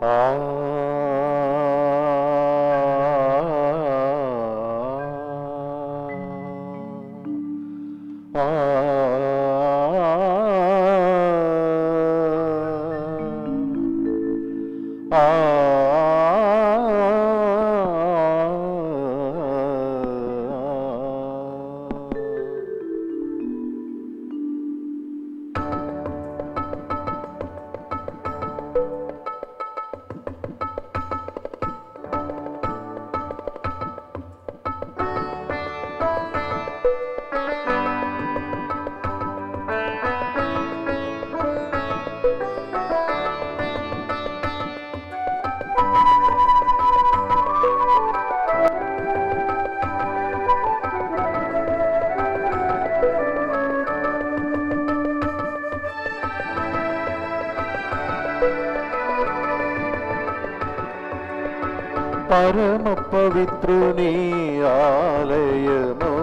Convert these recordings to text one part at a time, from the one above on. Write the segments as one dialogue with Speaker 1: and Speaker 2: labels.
Speaker 1: పరమ పవిత్రుని ఆలయము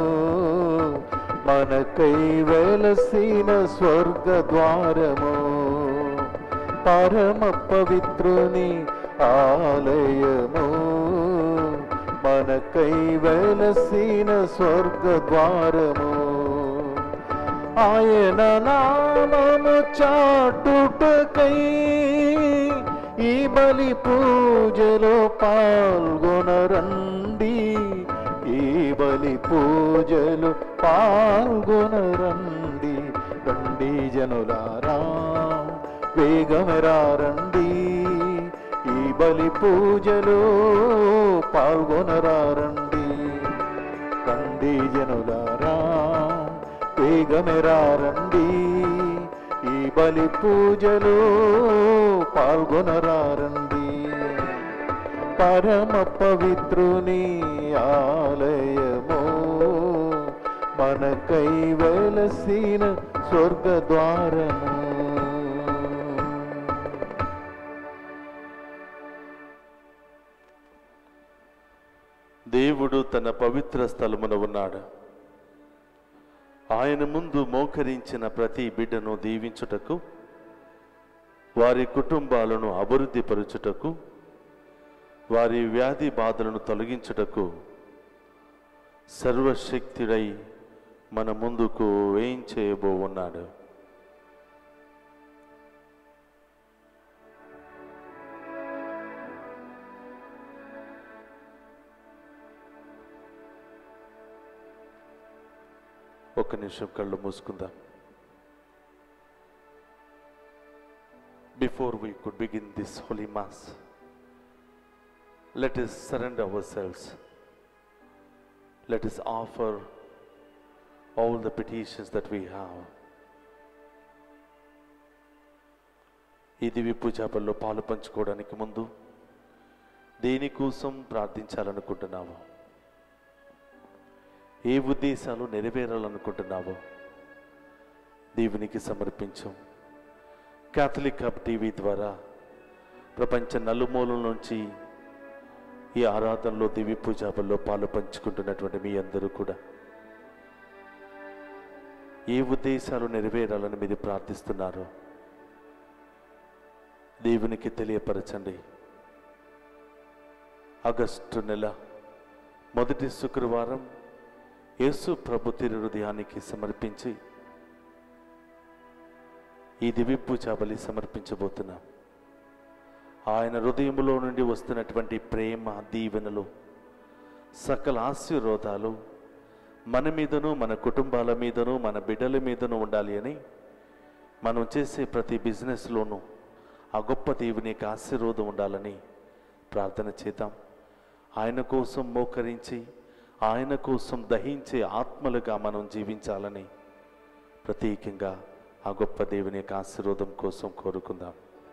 Speaker 1: మనకై వెలసిన స్వర్గ ద్వారము పరమ పవిత్రుని ఆలయము మనకై వెలసిన స్వర్గ ద్వారము ఆయన నామము చాటుటకై ఈ బలి పూజలో పాల్గొనరండి ఈ బలి పూజలు పాల్గొనరండి రండి జనులారా వేగమెరా రండి ఈ బలి పూజలో పాల్గొనరా రండి రండి జనులారా వేగమెరా రండి ఈ బలి పూజలో పాల్గొనరా రండి పరమ పవిత్రుని ఆలయము మనకై వెలసిన స్వర్గ ద్వారము
Speaker 2: దేవుడు తన పవిత్ర స్థలమున ఉన్నాడు ఆయన ముందు మోకరించిన ప్రతి బిడ్డను దీవించుటకు వారి కుటుంబాలను అభివృద్ధి పరుచుటకు వారి వ్యాధి బాధలను తొలగించుటకు సర్వశక్తుడై మన ముందుకు వేయించేయబో ఉన్నాడు ఒక్క నిమిషం కళ్ళు మూసుకుందాం before we could begin this holy mass let us surrender ourselves. Let us offer all the petitions that we have. ఈ దివ్య పూజాపల్లో పాలు పంచుకోవడానికి ముందు దేనికోసం ప్రార్థించాలనుకుంటున్నావు ఏ ఉద్దేశాలు నెరవేరాలనుకుంటున్నావో దేవునికి సమర్పించు క్యాథలిక్ హబ్ టీవీ ద్వారా ప్రపంచ నలుమూలల నుంచి ఈ ఆరాధనలో దివ్య పూజాబల్లో పాలు పంచుకుంటున్నటువంటి మీ అందరూ కూడా ఏ ఉద్దేశాలు నెరవేరాలని మీరు ప్రార్థిస్తున్నారో దేవునికి తెలియపరచండి ఆగస్టు నెల మొదటి శుక్రవారం యేసు ప్రభు తిరు హృదయానికి సమర్పించి ఈ దివ్య పూజాబలి సమర్పించబోతున్నాం ఆయన హృదయములో నుండి వస్తున్నటువంటి ప్రేమ దీవెనలు సకల ఆశీర్వాదాలు మన మీదను మన కుటుంబాల మీదను మన బిడ్డల మీదను ఉండాలి అని మనం చేసే ప్రతి బిజినెస్లోనూ ఆ గొప్ప దేవుని యొక్క ఆశీర్వాదం ఉండాలని ప్రార్థన చేద్దాం ఆయన కోసం మోకరించి ఆయన కోసం దహించే ఆత్మలుగా మనం జీవించాలని ప్రత్యేకంగా ఆ గొప్ప దేవుని యొక్క ఆశీర్వాదం కోసం కోరుకుందాం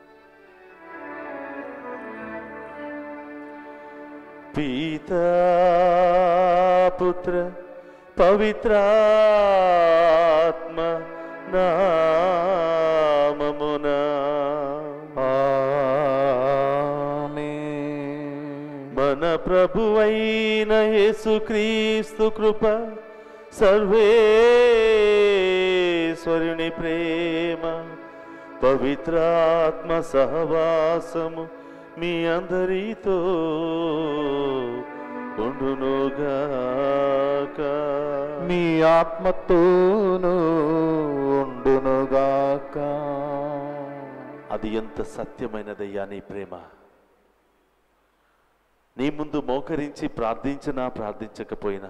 Speaker 2: పితా పుత్ర పవిత్రాత్మ నామమున మన ప్రభువైన యేసుక్రీస్తు కృప సర్వేశ్వరుని ప్రేమ పవిత్రాత్మ సహవాసము మీ అందరితో ఉండునుగాక
Speaker 1: మీ ఆత్మతోనూ ఉండునుగాక
Speaker 2: అది ఎంత సత్యమైనదయ్యా నీ ప్రేమ నీ ముందు మోకరించి ప్రార్థించినా ప్రార్థించకపోయినా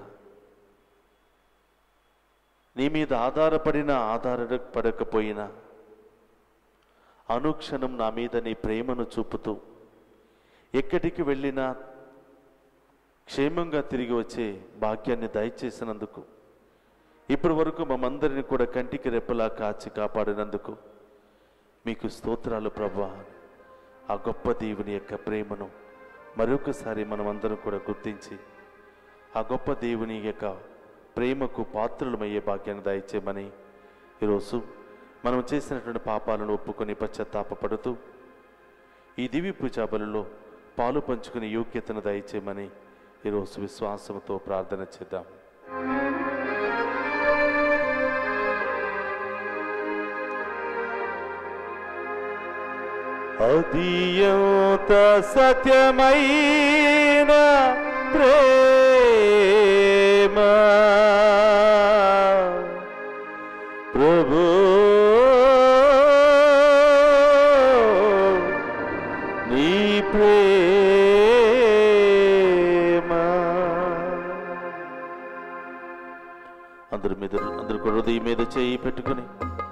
Speaker 2: నీ మీద ఆధారపడినా ఆధారపడకపోయినా అనుక్షణం నా మీద నీ ప్రేమను చూపుతూ ఎక్కడికి వెళ్ళినా క్షేమంగా తిరిగి వచ్చే భాగ్యాన్ని దయచేసినందుకు ఇప్పటి వరకు మమ్మందరిని కూడా కంటికి రెప్పలా కాచి కాపాడినందుకు మీకు స్తోత్రాలు ప్రభా ఆ గొప్ప దేవుని యొక్క ప్రేమను మరొకసారి మనమందరం కూడా గుర్తించి ఆ గొప్ప దేవుని యొక్క ప్రేమకు పాత్రలమయ్యే భాగ్యాన్ని దయచేయమని ఈరోజు మనం చేసినటువంటి పాపాలను ఒప్పుకొని పశ్చాత్తాపడుతూ ఈ దివి పూజా బలిలో పాలు పంచుకునే యోగ్యతను దయచేయమని ఈరోజు విశ్వాసంతో ప్రార్థన చేద్దాం అదియంత సత్యమైన ప్రేమ ప్రభు నీ ప్రేమ అందరి మీద అందరి కూడా హృదయం మీద చేయి పెట్టుకుని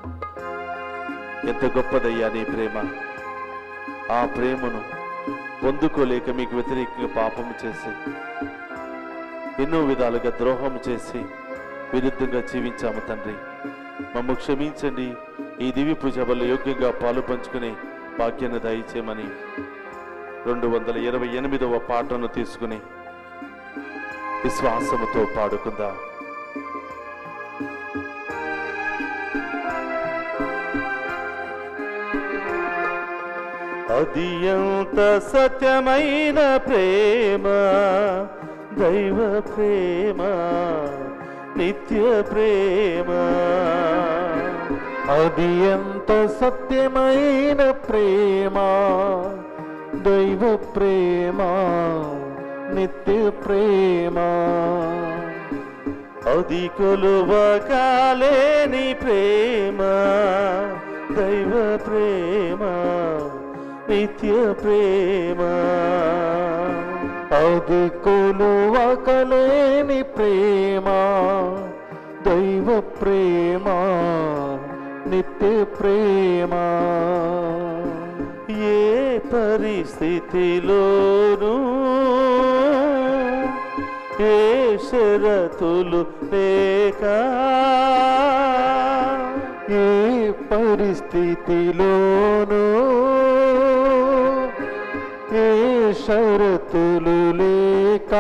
Speaker 2: ఎంత గొప్పదయ్యా నీ ప్రేమ ఆ ప్రేమను పొందుకోలేక మీకు వ్యతిరేకంగా పాపము చేసి ఎన్నో విధాలుగా ద్రోహం చేసి విరుద్ధంగా జీవించాము తండ్రి మమ్మ క్షమించండి ఈ దివి పూజ వల్ల యోగ్యంగా పాలు పంచుకునే భాగ్యాన్ని దయచేయమని రెండు వందల ఇరవై ఎనిమిదవ పాటను తీసుకుని విశ్వాసముతో పాడుకుందాం అది ఎంత సత్యమైన ప్రేమ దైవ ప్రేమ నిత్య ప్రేమ
Speaker 1: అది ఎంత సత్యమైన ప్రేమ దైవ ప్రేమ నిత్య ప్రేమ
Speaker 2: అది కొలువకాలేని ప్రేమ దైవ ప్రేమ నిత్య ప్రేమ
Speaker 1: అది కొలువకలేని ప్రేమ దైవ ప్రేమ నిత్య ప్రేమ
Speaker 2: ఏ పరిస్థితిలోనూ ఏ షరతులు లేక
Speaker 1: ఏ పరిస్థితిలోనూ ఏ షరతులు లేక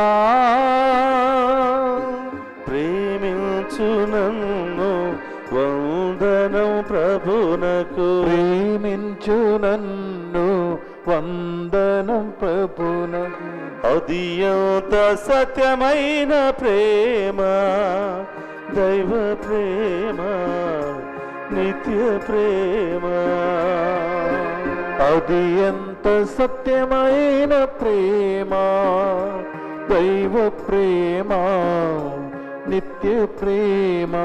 Speaker 2: ప్రేమించు నన్ను వందనం ప్రభునకు
Speaker 1: ప్రేమించు నన్ను వందనం ప్రభునకు
Speaker 2: అది ఎంత సత్యమైన ప్రేమ దైవ ప్రేమ నిత్య ప్రేమ
Speaker 1: అది ఎంత సత్యమైన ప్రేమ దైవ ప్రేమ నిత్య ప్రేమ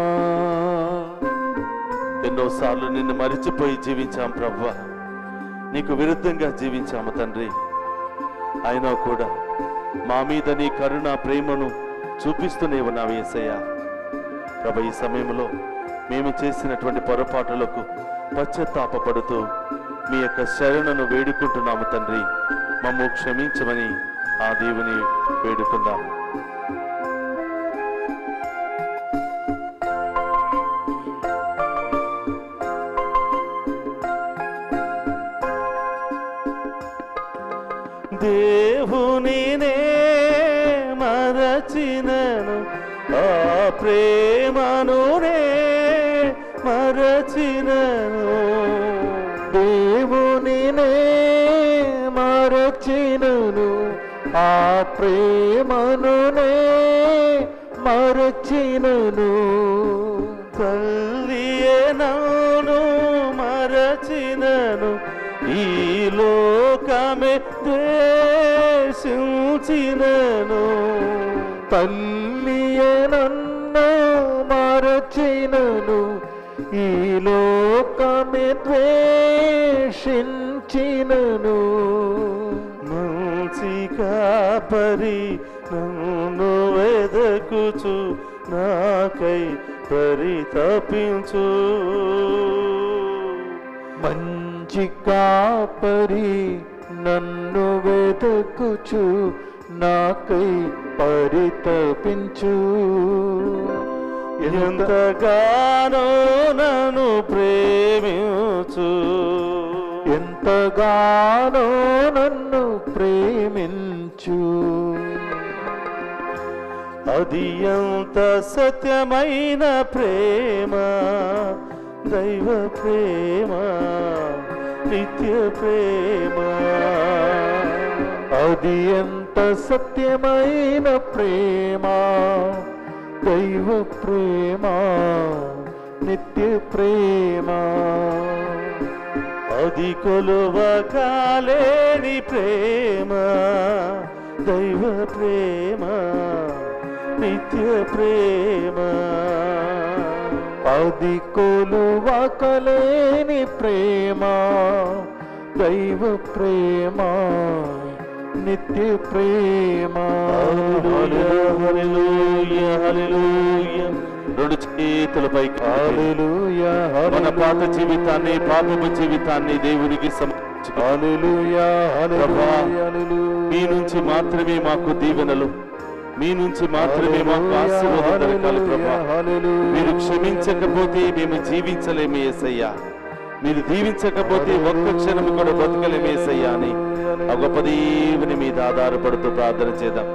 Speaker 2: ఎన్నోసార్లు నిన్ను మరిచిపోయి జీవించాం ప్రభా నీకు విరుద్ధంగా జీవించాము తండ్రి అయినా కూడా మా మీద నీ కరుణ ప్రేమను చూపిస్తూనే ఉన్నావు యేసయ్య ప్రభ ఈ సమయంలో మేము చేసినటువంటి పొరపాటులకు పశ్చాత్తాపపడుతూ మీ యొక్క శరణను వేడుకుంటున్నాము తండ్రి మమ్ము క్షమించమని ఆ దేవుని వేడుకుందాం దేవునినే మరచినను ఆ ప్రేమనునే మరచినను
Speaker 1: దేవునినే మరచినను ఆ ప్రేమనునే మరచినను
Speaker 2: తల్లియే నన్ను మరచినను ఈ లోకమే ద్వేషించినను
Speaker 1: తల్లియే నన్ను మరచినను ఈ లోకమే ద్వేషించినను
Speaker 2: మంచి కాపరి నన్ను వెదకుచు నాకై పరితపించు
Speaker 1: మంచి కాపరి నన్ను వెతకుచు నాకై పరితపించు
Speaker 2: ఎంతగానో నన్ను ప్రేమించు
Speaker 1: ఎంతగానో నన్ను ప్రేమించు
Speaker 2: అది ఎంత సత్యమైన ప్రేమ దైవ ప్రేమ నిత్య ప్రేమ
Speaker 1: అది ఎంత సత్యమైన ప్రేమ దైవ ప్రేమ నిత్య ప్రేమ
Speaker 2: అది కొలువ కాలేని ప్రేమ దైవ ప్రేమ నిత్య ప్రేమ
Speaker 1: అది కొలువకలేని ప్రేమ దైవ ప్రేమ నిత్య ప్రేమ
Speaker 2: హల్లెలూయా, హల్లెలూయా. రెండు చేతులపై
Speaker 1: హల్లెలూయా,
Speaker 2: మన పాత
Speaker 1: హల్లెలూయా.
Speaker 2: జీవితాన్ని పాపపు జీవితాన్ని దేవునికి సమర్పించుకో.
Speaker 1: హల్లెలూయా,
Speaker 2: ప్రభా,
Speaker 1: హల్లెలూయా, హల్లెలూయా.
Speaker 2: మీ నుంచి మాత్రమే మాకు దీవెనలు మీ నుంచి మాత్రమే మాకు ఆశీర్వాదం దొరకాలి ప్రభా
Speaker 1: హల్లెలూయా,
Speaker 2: మీరు క్షమించకపోతే మేము జీవించలేము ఏసయ్యా మీరు దీవించకపోతే ఒక్క క్షణం కూడా బతకలేము ఏసయ్యా అని ఆ గొప్ప దేవుని మీద ఆధారపడుతూ ప్రార్థన చేద్దాం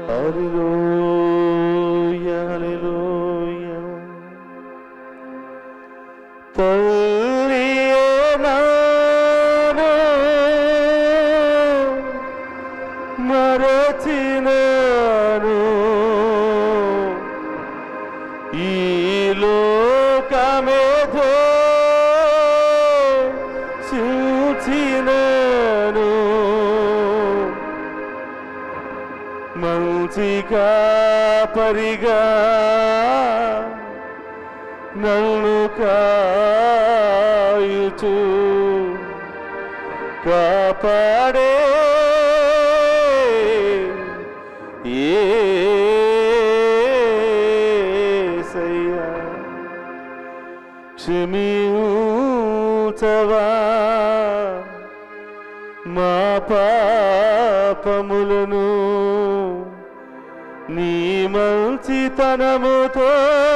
Speaker 2: హల్లెలూయా, హల్లెలూయా. తల్లియే నాను మరచినాను ఈ లోకమే సూచినను మంచిగా పరిగా నన్ను కాయుచు కాపాడే యేసయ్యా క్షమించవా మా పాపములను నీ మంచితనముతో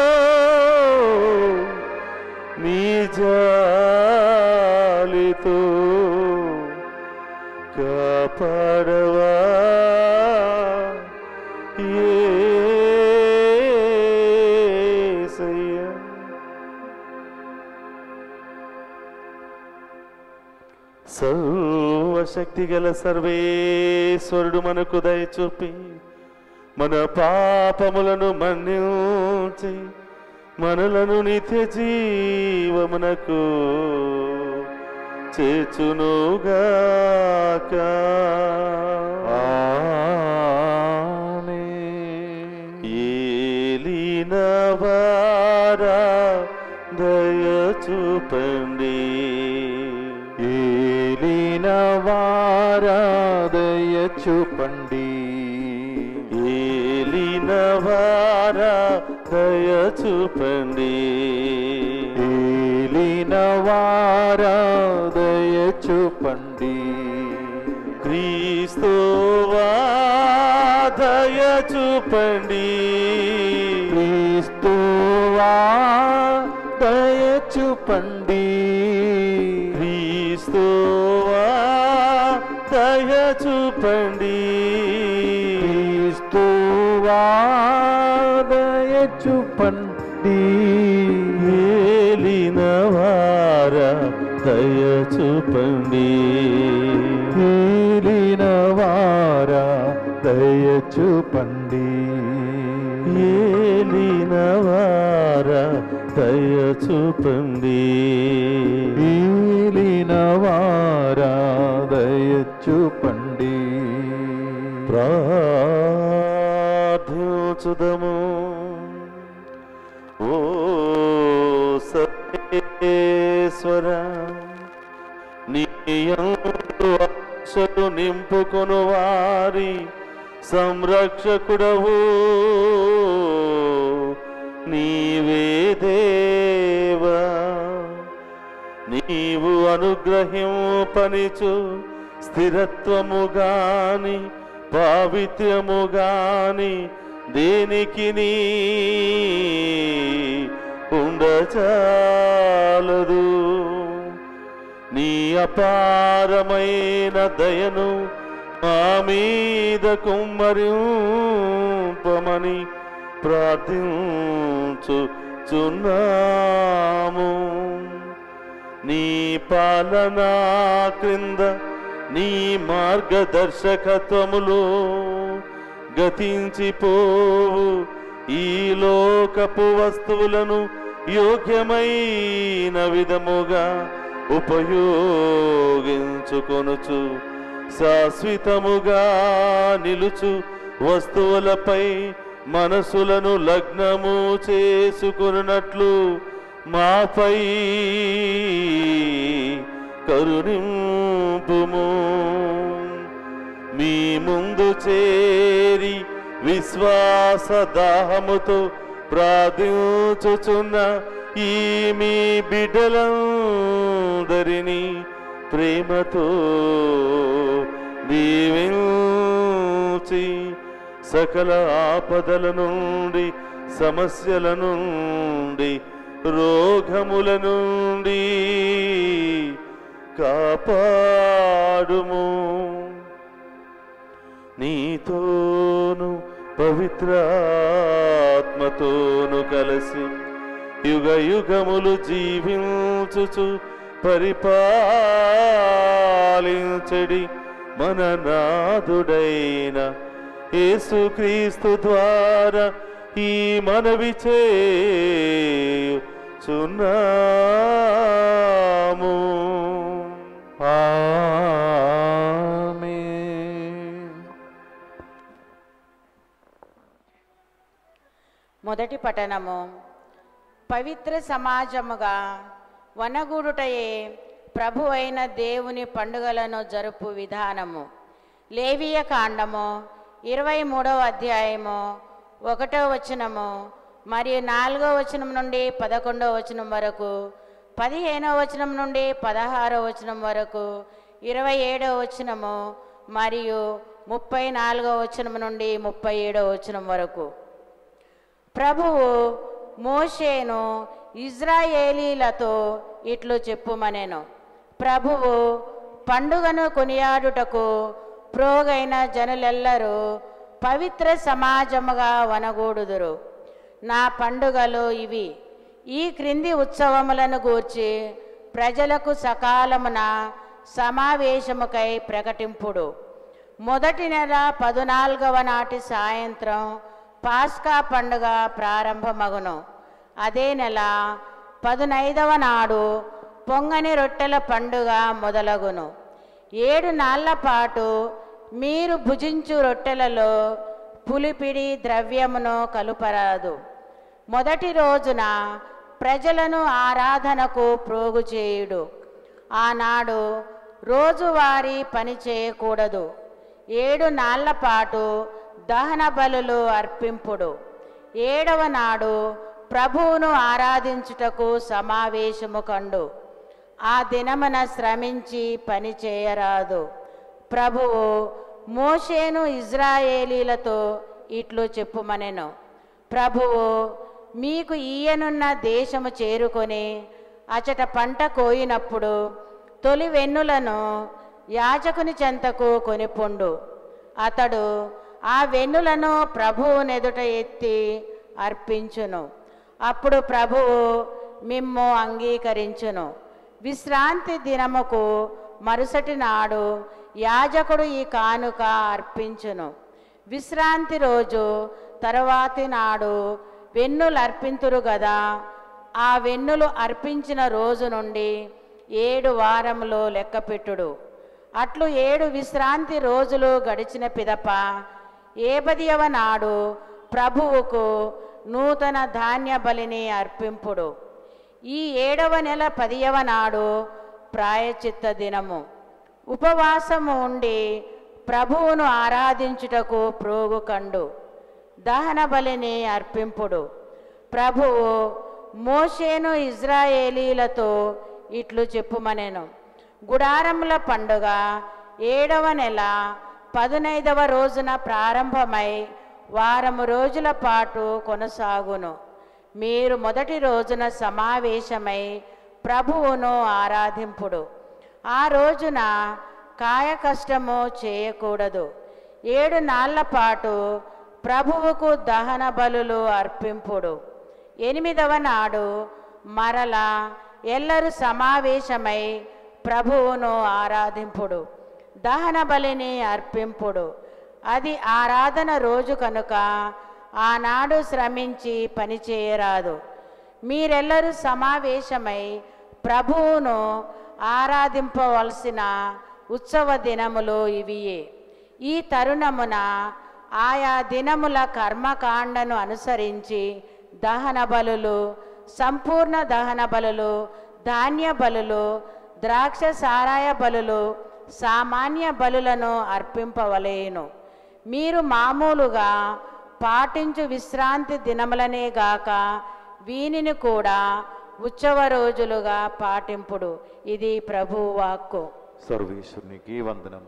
Speaker 2: నీ జాలితో కాపాడవా యేసయ్యా సర్వశక్తి గల సర్వేశ్వరుడు మనకు దయచూపి మన పాపములను మన్నించి మనలను నిత్య జీవమునకు చేర్చునుగాక
Speaker 1: ఆమేన్.
Speaker 2: ఏలినవారా దయచూపండి
Speaker 1: ఏలిన వారాదయ చూపండి
Speaker 2: ఏలినవారా దయచూపండి
Speaker 1: ఏలిన వారాదయ చూపండి
Speaker 2: క్రీస్తువా దయ చూపండి
Speaker 1: క్రీస్తువా దయ చూపండి
Speaker 2: క్రీస్తువా దయ చూపండి
Speaker 1: క్రీస్తువా దయ చూపండి
Speaker 2: ఏలినవారా దయ చూపండి
Speaker 1: ఏలిన వారా దయ చూపండి
Speaker 2: ఏలినవారా దయ చూపండి
Speaker 1: ఏలిన వారా
Speaker 2: సర్వేశ్వర నీయందు ఆశలు నింపుకొను వారి సంరక్షకుడవు నీవే దేవా నీవు అనుగ్రహింపనిచు స్థిరత్వము గాని పావిత్ర్యము గాని దేనికి నీ ఉండచాలదు నీ అపారమైన దయను మా మీద కుమ్మరింపమని ప్రార్థించుచున్నాము నీ పాలనా క్రింద నీ మార్గదర్శకత్వములో గతించిపోవు ఈ లోకపు వస్తువులను యోగ్యమైన విధముగా ఉపయోగించుకొనుచు శాశ్వతముగా నిలుచు వస్తువులపై మనసులను లగ్నము చేసుకున్నట్లు మాపై కరుణింపుము మీ ముందు చేరి విశ్వాస దాహముతో ప్రార్థించుచున్న ఈ మీ బిడ్డలందరినీ ప్రేమతో దీవించి సకల ఆపదల నుండి సమస్యల నుండి రోగముల నుండి కాపాడుము నీతోను పవిత్రాత్మతోను కలిసి యుగ యుగములు జీవించుచు పరిపాలించడి మన నాదుడైన యేసుక్రీస్తు ద్వారా ఈ మనవి చేయుచున్నాము
Speaker 1: ఆమేన్
Speaker 3: మొదటి పఠనము పవిత్ర సమాజముగా వనగూడుటయే ప్రభు అయిన దేవుని పండుగలను జరుపు విధానము లేవియ కాండము ఇరవై మూడవ అధ్యాయము ఒకటో వచనము మరియు నాలుగో వచనం నుండి పదకొండవ వచనం వరకు పదిహేనవ వచనం నుండి పదహారో వచనం వరకు ఇరవై ఏడవ వచనము మరియు ముప్పై నాలుగవ వచనం నుండి ముప్పై ఏడవ వచనం వరకు ప్రభువు మోషేను ఇజ్రాయేలీలతో ఇట్లు చెప్పుమనెను ప్రభువు పండుగను కొనియాడుటకు ప్రోగైన జనులెల్లరూ పవిత్ర సమాజముగా వనగూడుదురు నా పండుగలు ఇవి ఈ క్రింది ఉత్సవములను గూర్చి ప్రజలకు సకాలమున సమావేశముకై ప్రకటింపుడు మొదటి నెల పదునాలుగవ నాటి సాయంత్రం పాస్కా పండుగ ప్రారంభమగును అదే నెల పదునైదవ నాడు పొంగని రొట్టెల పండుగ మొదలగును ఏడు నాళ్ల పాటు మీరు భుజించు రొట్టెలలో పులిపిడి ద్రవ్యమును కలుపరాదు మొదటి రోజున ప్రజలను ఆరాధనకు ప్రోగు చేయుడు ఆనాడు రోజువారీ పని చేయకూడదు ఏడు నాళ్ల పాటు దహన బలులు అర్పింపుడు ఏడవ నాడు ప్రభువును ఆరాధించుటకు సమావేశము కండు ఆ దినమున శ్రమించి పని చేయరాదు ప్రభువు మోషేను ఇజ్రాయేలీలతో ఇట్లు చెప్పుమనెను ప్రభువు మీకు ఈయనున్న దేశము చేరుకొని అచట పంట కోయినప్పుడు తొలి వెన్నులను యాజకుని చెంతకు కొనిపొండు అతడు ఆ వెన్నులను ప్రభువునెదుట ఎత్తి అర్పించును అప్పుడు ప్రభువు మిమ్ము అంగీకరించును విశ్రాంతి దినముకు మరుసటి నాడు యాజకుడు ఈ కానుక అర్పించును విశ్రాంతి రోజు తరువాతి నాడు వెన్నులు అర్పింతురు గదా ఆ వెన్నులు అర్పించిన రోజు నుండి ఏడు వారములు లెక్కపెట్టుడు అట్లు ఏడు విశ్రాంతి రోజులు గడిచిన పిదప ఏబదియవ నాడు ప్రభువుకు నూతన ధాన్య బలిని అర్పింపుడు ఈ ఏడవ నెల పదియవ నాడు ప్రాయచిత్త దినము ఉపవాసము ఉండి ప్రభువును ఆరాధించుటకు ప్రోగు కండు దహన బలిని అర్పింపుడు ప్రభువు మోషేను ఇజ్రాయేలీలతో ఇట్లు చెప్పుమనెను గుడారముల పండుగ ఏడవ నెల పదునైదవ రోజున ప్రారంభమై వారము రోజుల పాటు కొనసాగును మీరు మొదటి రోజున సమావేశమై ప్రభువును ఆరాధింపుడు ఆ రోజున కాయ కష్టము చేయకూడదు ఏడు నాళ్ల పాటు ప్రభువుకు దహన బలులు అర్పింపుడు ఎనిమిదవ నాడు మరల ఎల్లరు సమావేశమై ప్రభువును ఆరాధింపుడు దహన బలిని అర్పింపుడు అది ఆరాధన రోజు కనుక ఆనాడు శ్రమించి పనిచేయరాదు మీరెల్లరూ సమావేశమై ప్రభువును ఆరాధింపవలసిన ఉత్సవ దినములు ఇవియే ఈ తరుణమున ఆయా దినముల కర్మకాండను అనుసరించి దహన బలులు సంపూర్ణ దహన బలులు ధాన్య బలులు ద్రాక్ష సారాయ బలులు సామాన్య బలులను అర్పింపవలేను మీరు మామూలుగా పాటించు విశ్రాంతి దినములనే గాక వీనిని కూడా ఉత్సవ రోజులుగా పాటింపుడు ఇది ప్రభు వాక్కు
Speaker 1: సర్వేశ్వరునికి వందనము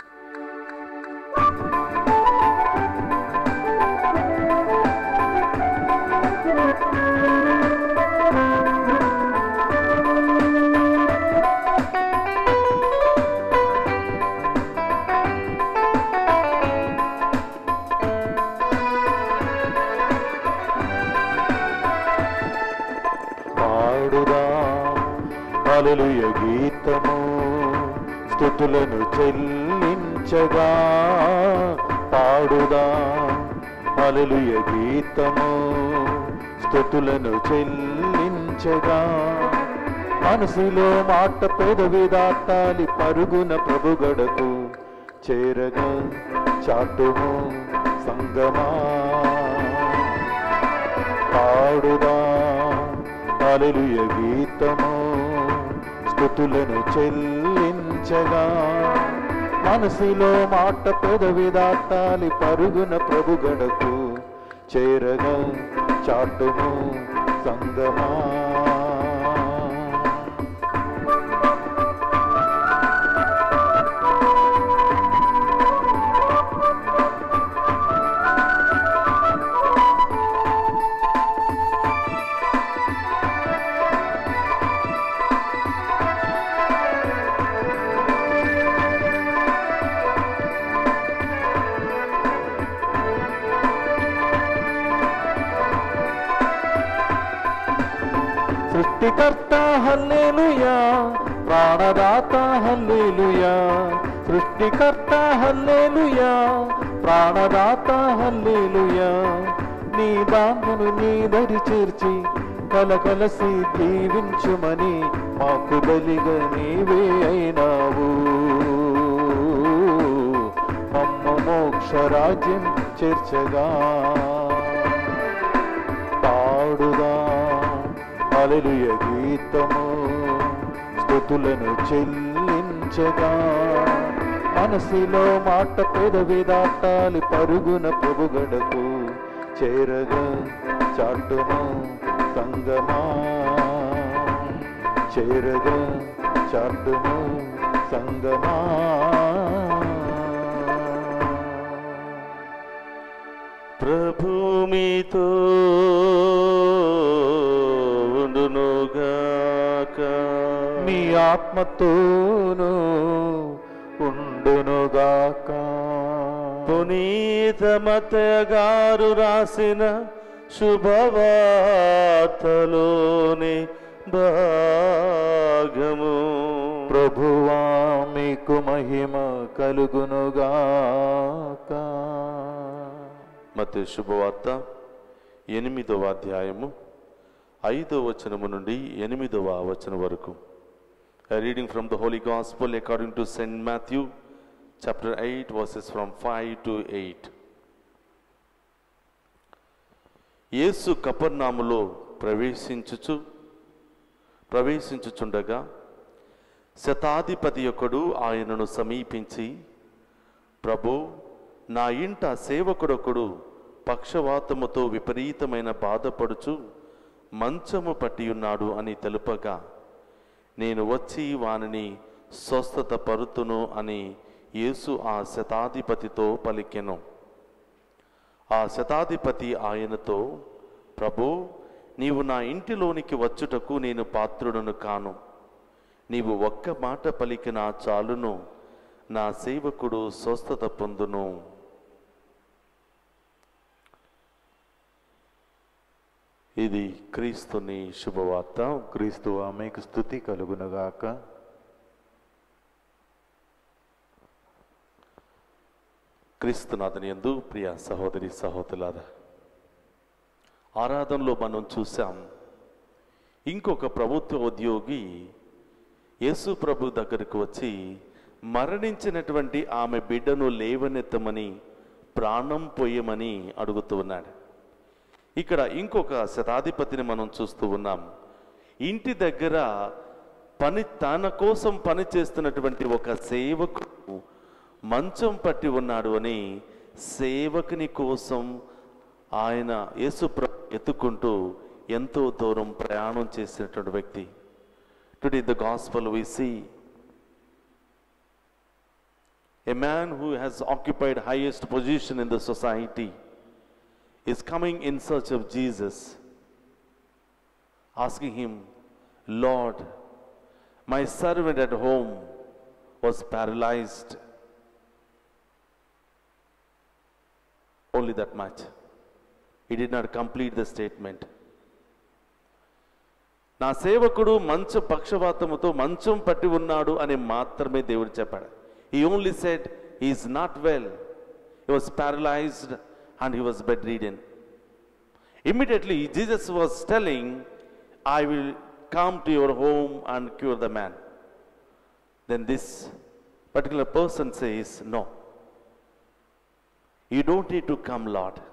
Speaker 1: పాడుదా హల్లెలూయ గీతము స్థుతులను చెల్లించగా పాడుదా హల్లెలూయ గీతము స్థుతులను చెల్లించగా మనసులో మాట పెదవి దాటాలి పరుగున ప్రభుగడకు చేరగా చాటుము సంగమా పాడుదా హల్లెలూయ గీతము స్థుతులను చెల్లించగా మనసులో మాట పెదవి దాటాలి పరుగున ప్రభుగడకు చేరగా చాటుము సంగమా సృష్టికర్త హల్లేలుయా ప్రాణదాత హల్లేలుయా సృష్టికర్త హల్లేలుయా ప్రాణదాత హల్లేలుయా నీ దామును నీ దరి చేర్చి కలకలసి జీవించుమని మాకు బలిగా నీవే అయినావు మమ్మ మోక్షరాజ్యం చేర్చగా పాడుదా అలలుయ గీతము స్థుతులను చెల్లించగా మనసులో మాట పెదవి దాటాలి పరుగున ప్రభుగడకు చేరగా చాటుము సంగమా చేరగా చాటుము సంగమా
Speaker 2: ప్రభు మీతో ఉండునుగాక
Speaker 1: మీ ఆత్మతోను ఉండునుగాక
Speaker 2: పునీత మతయ గారు రాసిన శుభవార్తలోని భాగము
Speaker 1: ప్రభువా మీకు మహిమ కలుగునుగాక
Speaker 2: మత శుభవార్త ఎనిమిదవ అధ్యాయము ఐదవ వచనము నుండి ఎనిమిదవ వచనం వరకు reading from the holy gospel according to Saint Matthew chapter eight verses from five to eight యేసు కపర్నాములో ప్రవేశించుచు ప్రవేశించుచుండగా శతాధిపతి ఒకడు ఆయనను సమీపించి ప్రభు నా ఇంట సేవకుడొకడు పక్షవాతముతో విపరీతమైన బాధపడుచు మంచము పట్టియున్నాడు అని తెలుపగా నేను వచ్చి వానిని స్వస్థత పరుతును అని యేసు ఆ శతాధిపతితో పలికెను ఆ శతాధిపతి ఆయనతో ప్రభు నీవు నా ఇంటిలోనికి వచ్చుటకు నేను పాత్రుడను కాను నీవు ఒక్క మాట పలికిన చాలును నా సేవకుడు స్వస్థత పొందును ఇది క్రీస్తుని శుభవార్త
Speaker 1: క్రీస్తు ఆమెకు స్థుతి కలుగునగాక
Speaker 2: క్రీస్తునాథని యందు ప్రియ సహోదరి సహోదరులార ఆరాధనలో మనం చూసాం ఇంకొక ప్రభుత్వ ఉద్యోగి యేసు ప్రభు దగ్గరకు వచ్చి మరణించినటువంటి ఆమె బిడ్డను లేవనెత్తమని ప్రాణం పోయమని అడుగుతూ ఉన్నాడు ఇక్కడ ఇంకొక శతాధిపతిని మనం చూస్తూ ఉన్నాం ఇంటి దగ్గర పని తన కోసం పని చేస్తున్నటువంటి ఒక సేవకుడు మంచం పట్టి ఉన్నాడు అని సేవకుని కోసం ఆయన యేసుప్ర ఎత్తుకుంటూ ఎంతో దూరం ప్రయాణం చేసినటువంటి వ్యక్తి today the gospel we see a man who has occupied highest position in the society is coming in search of Jesus, asking him, Lord, my servant at home was paralyzed. Only that much. He did not complete the statement. నా సేవకుడు మంచు పక్షవాతముతో మంచం పట్టి ఉన్నాడు అని మాత్రమే దేవుడు చెప్పాడు ఈ only said is not well he was paralysed and he was bed ridden immediately Jesus was telling I will come to your home and cure the man then this particular person says no you don't need to come lord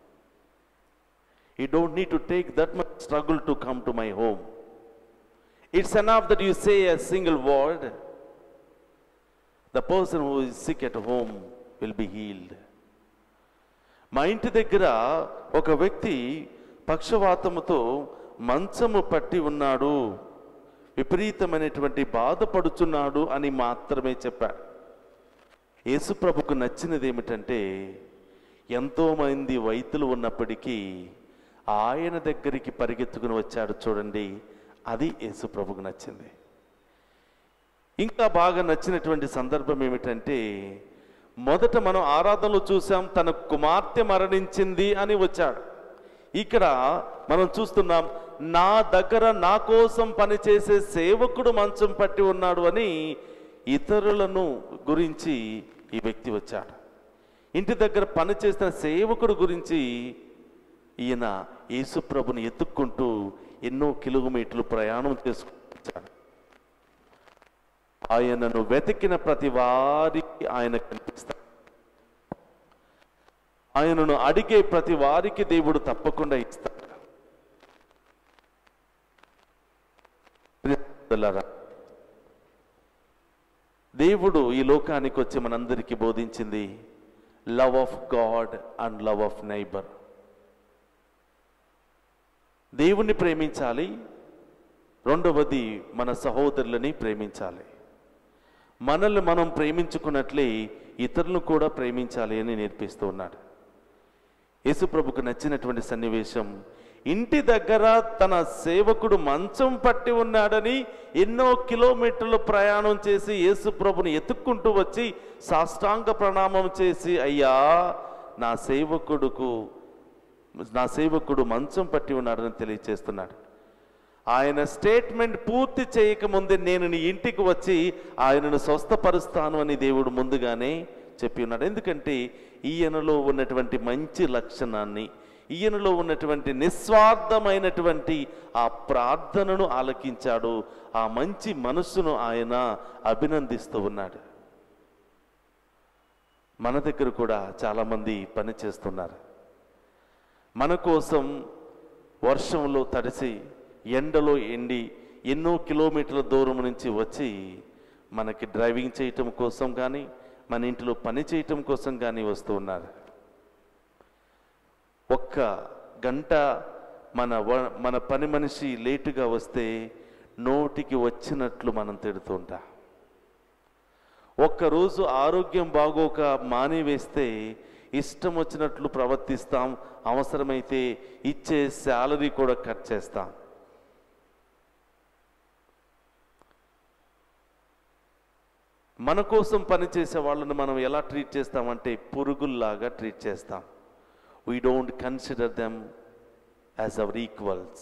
Speaker 2: You don't need to take that much struggle to come to my home. It's enough that you say a single word. The person who is sick at home will be healed. మా ఇంటి దగ్గర ఒక వ్యక్తి పక్షవాతముతో మంచము పట్టి ఉన్నాడు విపరీతమైనటువంటి బాధపడుచున్నాడు అని మాత్రమే చెప్పాడు యేసుప్రభుకు నచ్చినది ఏమిటంటే ఎంతోమంది వైద్యులు ఉన్నప్పటికీ ఆయన దగ్గరికి పరిగెత్తుకుని వచ్చాడు చూడండి అది యేసుప్రభుకు నచ్చింది ఇంకా బాగా నచ్చినటువంటి సందర్భం ఏమిటంటే మొదట మనం ఆరాధనలో చూసాం తన కుమార్తె మరణించింది అని వచ్చాడు ఇక్కడ మనం చూస్తున్నాం నా దగ్గర నా కోసం పనిచేసే సేవకుడు మంచం పట్టి ఉన్నాడు అని ఇతరులను గురించి ఈ వ్యక్తి వచ్చాడు ఇంటి దగ్గర పనిచేసిన సేవకుడు గురించి ఈయన యేసుప్రభుని ఎత్తుక్కుంటూ ఎన్నో కిలోమీటర్లు ప్రయాణం చేసుకుంటాడు ఆయనను వెతికిన ప్రతి వారికి ఆయన కనిపిస్తాడు ఆయనను అడిగే ప్రతి వారికి దేవుడు తప్పకుండా ఇస్తాడు ప్రియలారా, దేవుడు ఈ లోకానికి వచ్చి మనందరికీ బోధించింది love of God and love of neighbour దేవుణ్ణి ప్రేమించాలి రెండవది మన సహోదరులని ప్రేమించాలి మనల్ని మనం ప్రేమించుకున్నట్లే ఇతరులను కూడా ప్రేమించాలి అని నేర్పిస్తూ ఉన్నాడు యేసుప్రభుకు నచ్చినటువంటి సన్నివేశం ఇంటి దగ్గర తన సేవకుడు మంచం పట్టి ఉన్నాడని ఎన్నో కిలోమీటర్లు ప్రయాణం చేసి యేసుప్రభుని ఎత్తుక్కుంటూ వచ్చి సాష్టాంగ ప్రణామం చేసి అయ్యా నా సేవకుడుకు నా సేవకుడు మంచం పట్టి ఉన్నాడని తెలియచేస్తున్నాడు ఆయన స్టేట్మెంట్ పూర్తి చేయకముందే నేను నీ ఇంటికి వచ్చి ఆయనను స్వస్థపరుస్తాను అని దేవుడు ముందుగానే చెప్పి ఉన్నాడు ఎందుకంటే ఈయనలో ఉన్నటువంటి మంచి లక్షణాన్ని ఈయనలో ఉన్నటువంటి నిస్వార్థమైనటువంటి ఆ ప్రార్థనను ఆలకించాడు ఆ మంచి మనస్సును ఆయన అభినందిస్తూ ఉన్నాడు మన దగ్గర కూడా చాలామంది పని చేస్తున్నారు మన కోసం వర్షంలో తడిసి ఎండలో ఎండి ఎన్నో కిలోమీటర్ల దూరం నుంచి వచ్చి మనకి డ్రైవింగ్ చేయటం కోసం కానీ మన ఇంటిలో పని చేయటం కోసం కానీ వస్తూ ఉన్నారు ఒక్క గంట మన వ- మన పని మనిషి లేటుగా వస్తే నోటికి వచ్చినట్లు మనం తిడుతుంటాం ఒక్కరోజు ఆరోగ్యం బాగోక మానివేస్తే ఇష్టం వచ్చినట్లు ప్రవర్తిస్తాం అవసరమైతే ఇచ్చే శాలరీ కూడా కట్ చేస్తాం మన కోసం పనిచేసే వాళ్ళని మనం ఎలా ట్రీట్ చేస్తామంటే పురుగుల్లాగా ట్రీట్ చేస్తాం we don't consider them as our equals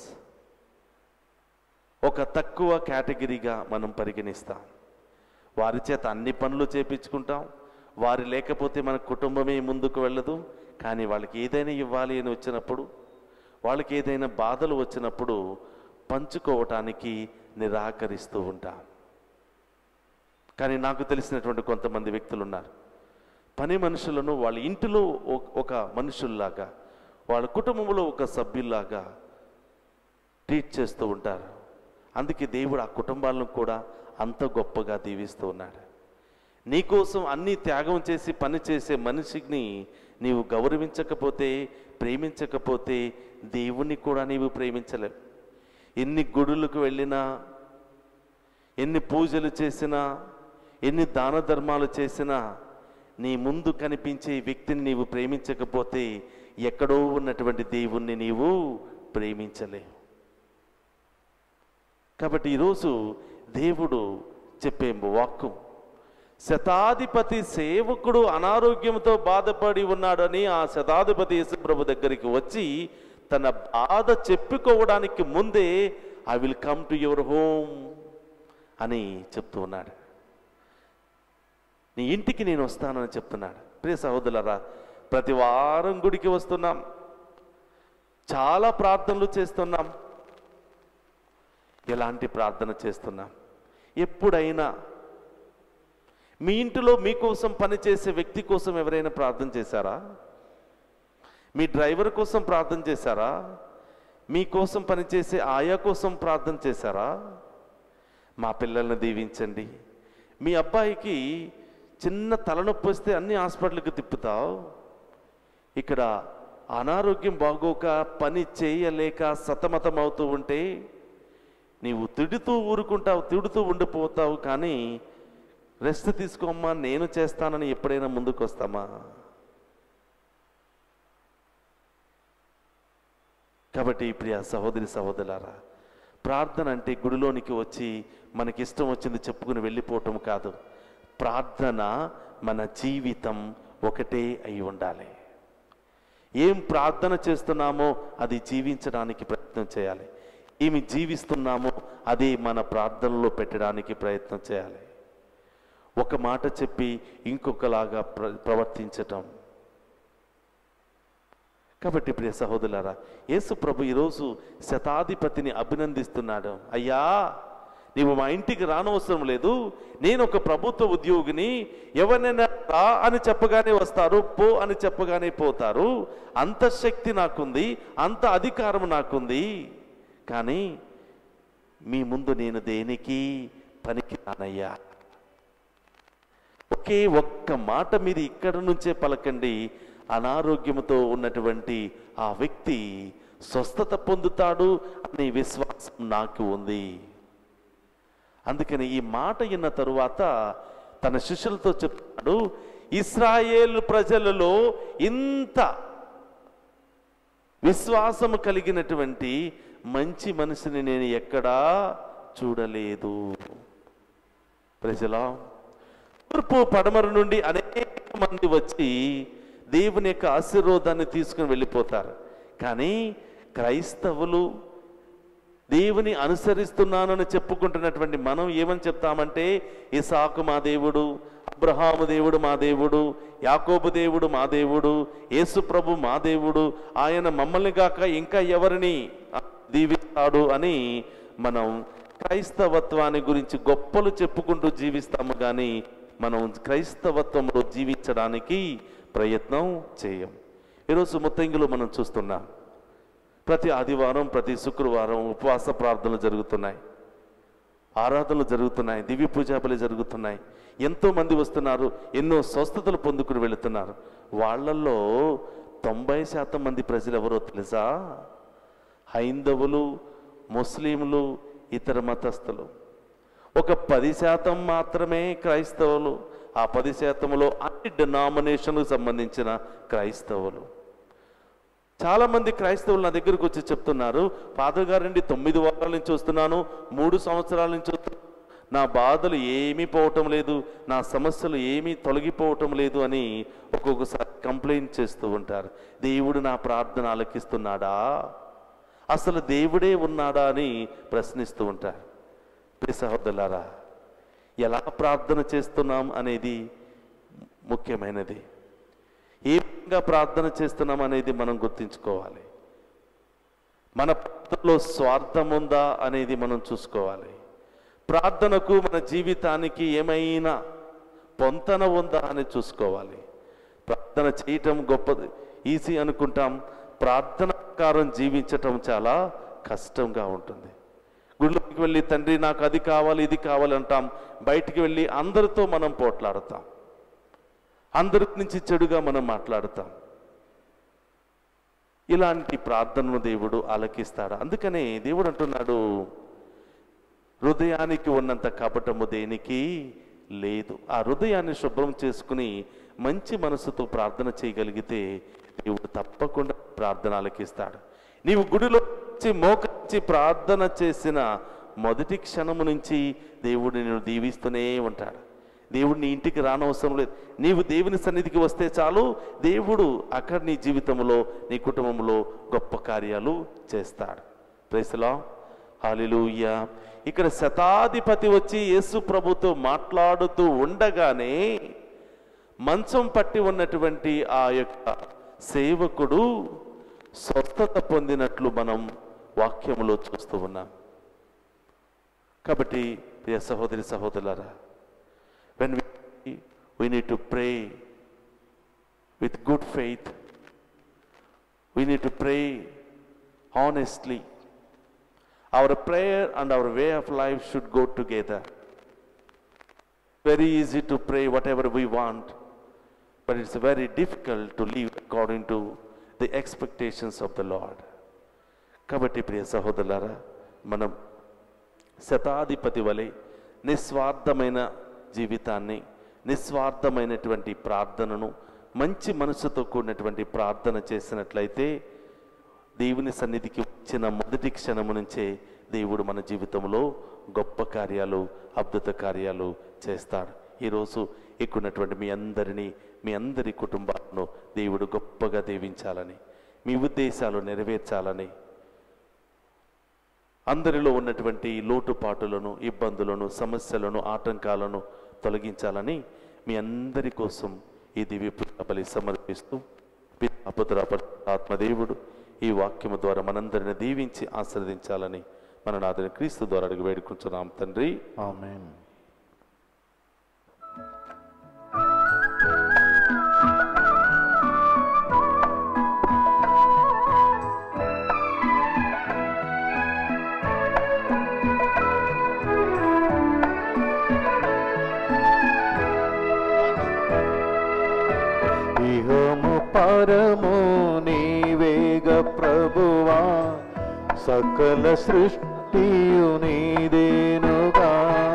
Speaker 2: ఒక తక్కువ కేటగిరీగా మనం పరిగణిస్తాం వారి చేత అన్ని పనులు చేపించుకుంటాం వారి లేకపోతే మన కుటుంబమే ముందుకు వెళ్ళదు కానీ వాళ్ళకి ఏదైనా ఇవ్వాలి అని వచ్చినప్పుడు వాళ్ళకి ఏదైనా బాధలు వచ్చినప్పుడు పంచుకోవటానికి నిరాకరిస్తూ ఉంటాం కానీ నాకు తెలిసినటువంటి కొంతమంది వ్యక్తులు ఉన్నారు పని మనుషులను వాళ్ళ ఇంటిలో ఒ- ఒక మనుషుల్లాగా వాళ్ళ కుటుంబంలో ఒక సభ్యుల్లాగా ట్రీట్ చేస్తూ ఉంటారు అందుకే దేవుడు ఆ కుటుంబాలను కూడా అంత గొప్పగా దీవిస్తూ ఉన్నాడు నీకోసం అన్ని త్యాగం చేసి పని చేసే మనిషిని నీవు గౌరవించకపోతే ప్రేమించకపోతే దేవుణ్ణి కూడా నీవు ప్రేమించలేవు ఎన్ని గుడులకు వెళ్ళినా ఎన్ని పూజలు చేసినా ఎన్ని దాన ధర్మాలు చేసినా నీ ముందు కనిపించే వ్యక్తిని నీవు ప్రేమించకపోతే ఎక్కడో ఉన్నటువంటి దేవుణ్ణి నీవు ప్రేమించలేవు కాబట్టి ఈరోజు దేవుడు చెప్పే వాక్కు శతాధిపతి సేవకుడు అనారోగ్యంతో బాధపడి ఉన్నాడని ఆ శతాధిపతి యేసుప్రభు దగ్గరికి వచ్చి తన బాధ చెప్పుకోవడానికి ముందే I will come to your home అని చెప్తూ ఉన్నాడు నీ ఇంటికి నేను వస్తానని చెప్తున్నాడు ప్రియ సహోదరులరా ప్రతి వారం గుడికి వస్తున్నాం చాలా ప్రార్థనలు చేస్తున్నాం ఎలాంటి ప్రార్థన చేస్తున్నాం ఎప్పుడైనా మీ ఇంటిలో మీకోసం పనిచేసే వ్యక్తి కోసం ఎవరైనా ప్రార్థన చేశారా మీ డ్రైవర్ కోసం ప్రార్థన చేశారా మీకోసం పనిచేసే ఆయా కోసం ప్రార్థన చేశారా మా పిల్లల్ని దీవించండి మీ అబ్బాయికి చిన్న తలనొప్పి వస్తే అన్ని హాస్పిటల్కి తిప్పుతావు ఇక్కడ అనారోగ్యం బాగోక పని చేయలేక సతమతం అవుతూ ఉంటే నీవు తిడుతూ ఊరుకుంటావు తిడుతూ ఉండిపోతావు కానీ రెస్ట్ తీసుకోమ్మా నేను చేస్తానని ఎప్పుడైనా ముందుకు వస్తామా కాబట్టి ప్రియ సహోదరి సహోదరులారా ప్రార్థన అంటే గుడిలోనికి వచ్చి మనకి ఇష్టం వచ్చింది చెప్పుకుని వెళ్ళిపోవటం కాదు ప్రార్థన మన జీవితం ఒకటే అయి ఉండాలి ఏం ప్రార్థన చేస్తున్నామో అది జీవించడానికి ప్రయత్నం చేయాలి ఏమి జీవిస్తున్నామో అది మన ప్రార్థనలో పెట్టడానికి ప్రయత్నం చేయాలి ఒక మాట చెప్పి ఇంకొకలాగా ప్ర ప్రవర్తించటం కాబట్టి ప్రియ సహోదరులారా యేసు ప్రభు ఈరోజు శతాధిపతిని అభినందిస్తున్నాడు అయ్యా నీవు మా ఇంటికి రానవసరం లేదు నేను ఒక ప్రభుత్వ ఉద్యోగిని ఎవరినైనా రా అని చెప్పగానే వస్తారు పో అని చెప్పగానే పోతారు అంత శక్తి నాకుంది అంత అధికారం నాకుంది కానీ మీ ముందు నేను దేనికి పనికి రానయ్యా ఒకే ఒక్క మాట మీరు ఇక్కడ నుంచే పలకండి అనారోగ్యంతో ఉన్నటువంటి ఆ వ్యక్తి స్వస్థత పొందుతాడు అనే విశ్వాసం నాకు ఉంది అందుకని ఈ మాట విన్న తరువాత తన శిష్యులతో చెప్తున్నాడు ఇస్రాయేల్ ప్రజలలో ఇంత విశ్వాసము కలిగినటువంటి మంచి మనిషిని నేను ఎక్కడా చూడలేదు ప్రజలా తూర్పు పడమర నుండి అనేక మంది వచ్చి దేవుని యొక్క ఆశీర్వాదాన్ని తీసుకుని వెళ్ళిపోతారు కానీ క్రైస్తవులు దేవుని అనుసరిస్తున్నానని చెప్పుకుంటున్నటువంటి మనం ఏమని చెప్తామంటే ఇసాకు మా దేవుడు అబ్రహాము దేవుడు మా దేవుడు యాకోబు దేవుడు మా దేవుడు యేసు ప్రభు మా దేవుడు ఆయన మమ్మల్ని గాక ఇంకా ఎవరిని దీవిస్తాడు అని మనం క్రైస్తవత్వాన్ని గురించి గొప్పలు చెప్పుకుంటూ జీవిస్తాము కానీ మనం క్రైస్తవత్వంలో జీవించడానికి ప్రయత్నం చేయం ఈరోజు ముత్తంగిలో మనం చూస్తున్నాం ప్రతి ఆదివారం ప్రతి శుక్రవారం ఉపవాస ప్రార్థనలు జరుగుతున్నాయి ఆరాధనలు జరుగుతున్నాయి దివ్య పూజా బలి జరుగుతున్నాయి ఎంతో మంది వస్తున్నారు ఎన్నో స్వస్థతలు పొందుకుని వెళుతున్నారు వాళ్ళల్లో తొంభై శాతం మంది ప్రజలు ఎవరో తెలుసా హైందవులు ముస్లింలు ఇతర మతస్థులు ఒక పది శాతం మాత్రమే క్రైస్తవులు ఆ పది శాతంలో అన్ని డినామినేషన్కు సంబంధించిన క్రైస్తవులు చాలా మంది క్రైస్తవులు నా దగ్గరకు వచ్చి చెప్తున్నారు ఫాదర్ గారండి తొమ్మిది వారాల నుంచి వస్తున్నాను మూడు సంవత్సరాల నుంచి వస్తున్నాను నా బాధలు ఏమీ పోవటం లేదు నా సమస్యలు ఏమీ తొలగిపోవటం లేదు అని ఒక్కొక్కసారి కంప్లైంట్ చేస్తూ ఉంటారు దేవుడు నా ప్రార్థన ఆలకిస్తున్నాడా అసలు దేవుడే ఉన్నాడా అని ప్రశ్నిస్తూ ఉంటారు ప్రియ సహోదరులారా ఎలా ప్రార్థన చేస్తున్నాం అనేది ముఖ్యమైనది ఏ విధంగా ప్రార్థన చేస్తున్నాం అనేది మనం గుర్తించుకోవాలి మన ప్రార్థనలో స్వార్థం ఉందా అనేది మనం చూసుకోవాలి ప్రార్థనకు మన జీవితానికి ఏమైనా పొంతన ఉందా అని చూసుకోవాలి ప్రార్థన చేయటం గొప్పది ఈజీ అనుకుంటాం ప్రార్థన ప్రకారం జీవించటం చాలా కష్టంగా ఉంటుంది గుడిలోకి వెళ్ళి తండ్రి నాకు అది కావాలి ఇది కావాలి అంటాం బయటికి వెళ్ళి అందరితో మనం పోట్లాడతాం అందరి నుంచి చెడుగా మనం మాట్లాడతాం ఇలాంటి ప్రార్థనను దేవుడు ఆలకిస్తాడు అందుకనే దేవుడు అంటున్నాడు హృదయానికి ఉన్నంత కపటము దేనికి లేదు ఆ హృదయాన్ని శుభ్రం చేసుకుని మంచి మనసుతో ప్రార్థన చేయగలిగితే దేవుడు తప్పకుండా ప్రార్థన ఆలకిస్తాడు నీవు గుడిలో వచ్చి మోకరించి ప్రార్థన చేసిన మొదటి క్షణము నుంచి దేవుడు నిన్ను దీవిస్తూనే ఉంటాడు దేవుడు నీ ఇంటికి రానవసరం లేదు నీవు దేవుని సన్నిధికి వస్తే చాలు దేవుడు అక్కడ నీ జీవితంలో నీ కుటుంబంలో గొప్ప కార్యాలు చేస్తాడు ప్రైసలా హాలిలూయ ఇక్కడ శతాధిపతి వచ్చి యేసు ప్రభుతో మాట్లాడుతూ ఉండగానే మంచం పట్టి ఉన్నటువంటి ఆ యొక్క సేవకుడు స్వస్థత పొందినట్లు మనం వాక్యములో చూస్తూ ఉన్నాం కాబట్టి ప్రియ సహోదరి సహోదరులారా when we, we need to pray with good faith. We need to pray honestly. Our prayer and our way of life should go together. Very easy to pray whatever we want, but it's very difficult to live according to the expectations of the Lord. కాబట్టి ప్రియ సహోదరులారా మనం శతాధిపతి వలె నిస్వార్థమైన జీవితాన్ని నిస్వార్థమైనటువంటి ప్రార్థనను మంచి మనసుతో కూడినటువంటి ప్రార్థన చేసినట్లయితే దేవుని సన్నిధికి వచ్చిన మొదటి క్షణము నుంచే దేవుడు మన జీవితంలో గొప్ప కార్యాలు అద్భుత కార్యాలు చేస్తాడు ఈరోజు ఎక్కున్నటువంటి మీ అందరినీ మీ అందరి కుటుంబాలను దేవుడు గొప్పగా దీవించాలని మీ ఉద్దేశాలు నెరవేర్చాలని అందరిలో ఉన్నటువంటి లోటుపాటులను ఇబ్బందులను సమస్యలను ఆటంకాలను తొలగించాలని మీ అందరి కోసం ఈ దివ్య బలి సమర్పిస్తూ అపుత్ర ఆత్మదేవుడు ఈ వాక్యము ద్వారా మనందరిని దీవించి ఆశీర్వదించాలని మన నాదని క్రీస్తు ద్వారా అడిగి వేడుకుంటున్నాం తండ్రి
Speaker 1: ఆమెన్ ఇహము పరము నీవేగ ప్రభువా సకల సృష్టియు నీదేనుగా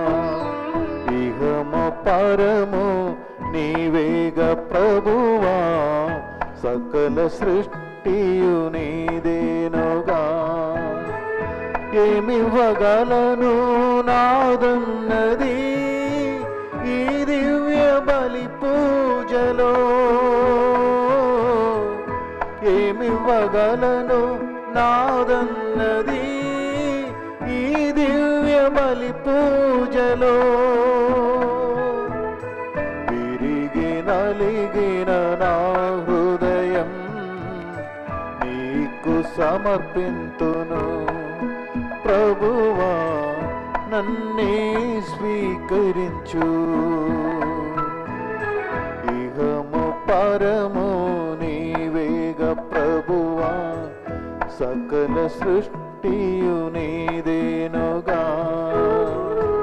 Speaker 1: ఇహము పరము నీవేగ ప్రభువా సకల సృష్టియు నీదేనుగా ఏమివ్వగలను నాదన్నది ఈ దివ్య బలి పూజలో ఏమివ్వగలను నాదన్నది ఈ దివ్య బలి పూజలో విరిగి నలిగిన నా హృదయం నీకు సమర్పింతును ప్రభువా నన్నే స్వీకరించు ఇహము పరము నీవేగ ప్రభువా సకల సృష్టియు నీదేనుగా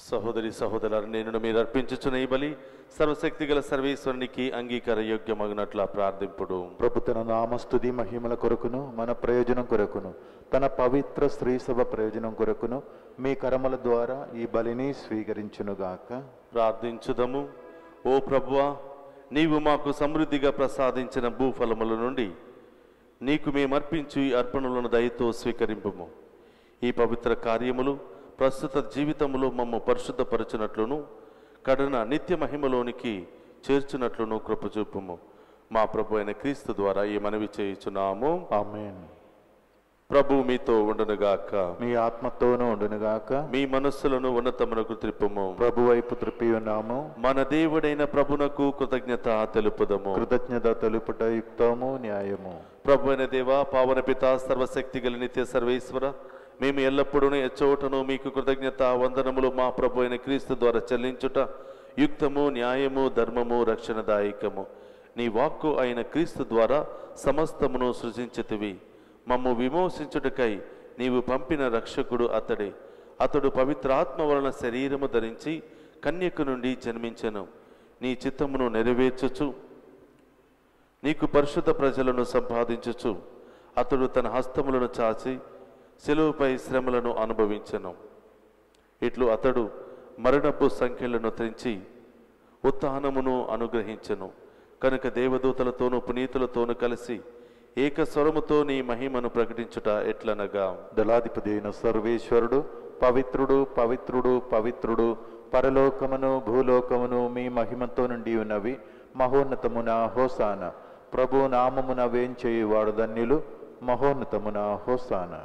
Speaker 2: సహోదరి సహోదరులు నేను మీరు అర్పించుచున్న ఈ బలి సర్వశక్తి గల సర్వేశ్వరునికి అంగీకార యోగ్యమగినట్ల ప్రార్థింపుడు
Speaker 1: ప్రభు తన నామస్తుతి మహిమల కొరకును మన ప్రయోజనం కొరకును తన పవిత్ర స్త్రీ సభ ప్రయోజనం కొరకును మీ కరమల ద్వారా ఈ బలిని స్వీకరించునుగాక
Speaker 2: ప్రార్థించుదము ఓ ప్రభువా నీవు మాకు సమృద్ధిగా ప్రసాదించిన భూఫలముల నుండి నీకు మేమర్పించు ఈ అర్పణలను దయతో స్వీకరింపుము ఈ పవిత్ర కార్యములు ప్రస్తుత జీవితములో మమ్మ పరిశుద్ధపరచునట్లును కడన నిత్య మహిమలోనికి చేర్చునట్లును కృపచూపుము మా ప్రభు అయిన క్రీస్తు ద్వారా ఈ మనవి చేయుచున్నాము
Speaker 1: ఆమేన్
Speaker 2: ప్రభు మీతో ఉండనుగాక
Speaker 1: మీ ఆత్మతోనూ ఉండునుగాక
Speaker 2: మీ మనస్సులను ఉన్నతమునకు త్రిప్పుము
Speaker 1: ప్రభు వైపు త్రిప్పి ఉన్నాము
Speaker 2: మన దేవుడైన ప్రభునకు కృతజ్ఞత తెలుపుదము
Speaker 1: కృతజ్ఞత తెలుపుట యుక్తము న్యాయము
Speaker 2: ప్రభు అయిన దేవ పావన పిత సర్వశక్తి గల నిత్య సర్వేశ్వర మేము ఎల్లప్పుడూ ఎచ్చోటను మీకు కృతజ్ఞత వందనములు మా ప్రభు అయిన క్రీస్తు ద్వారా చెల్లించుట యుక్తము న్యాయము ధర్మము రక్షణదాయకము నీ వాక్కు అయిన క్రీస్తు ద్వారా సమస్తమును సృజించితివి మమ్ము విమోచించుటకై నీవు పంపిన రక్షకుడు అతడే అతడు పవిత్రాత్మ వలన శరీరము ధరించి కన్యకు నుండి జన్మించెను నీ చిత్తమును నెరవేర్చుచు నీకు పరిశుద్ధ ప్రజలను సంపాదించుచు అతడు తన హస్తములను చాచి సెలవుపై శ్రమలను అనుభవించెను ఇట్లు అతడు మరణపు సంఖ్యలను త్రించి ఉత్థానమును అనుగ్రహించెను కనుక దేవదూతలతోనూ పునీతులతోనూ కలిసి ఏక స్వరముతో నీ మహిమను ప్రకటించుట ఎట్లనగా
Speaker 1: దళాధిపతి అయిన సర్వేశ్వరుడు పవిత్రుడు పవిత్రుడు పవిత్రుడు పరలోకమును భూలోకమును మీ మహిమతో నుండి ఉన్నవి మహోన్నతమున హోసాన ప్రభు నామమున వేంచేయువాడు ధన్యులు మహోన్నతమున హోసాన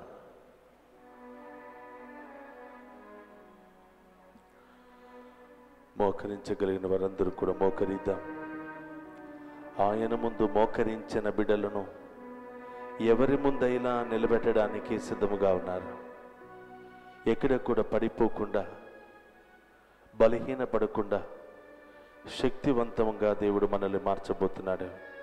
Speaker 2: మోకరించగలిగిన వారందరూ కూడా మోకరిద్దాం ఆయన ముందు మోకరించిన బిడ్డలను ఎవరి ముందైనా నిలబెట్టడానికి సిద్ధముగా ఉన్నారు ఎక్కడ కూడా పడిపోకుండా బలహీనపడకుండా శక్తివంతంగా దేవుడు మనల్ని మార్చబోతున్నాడు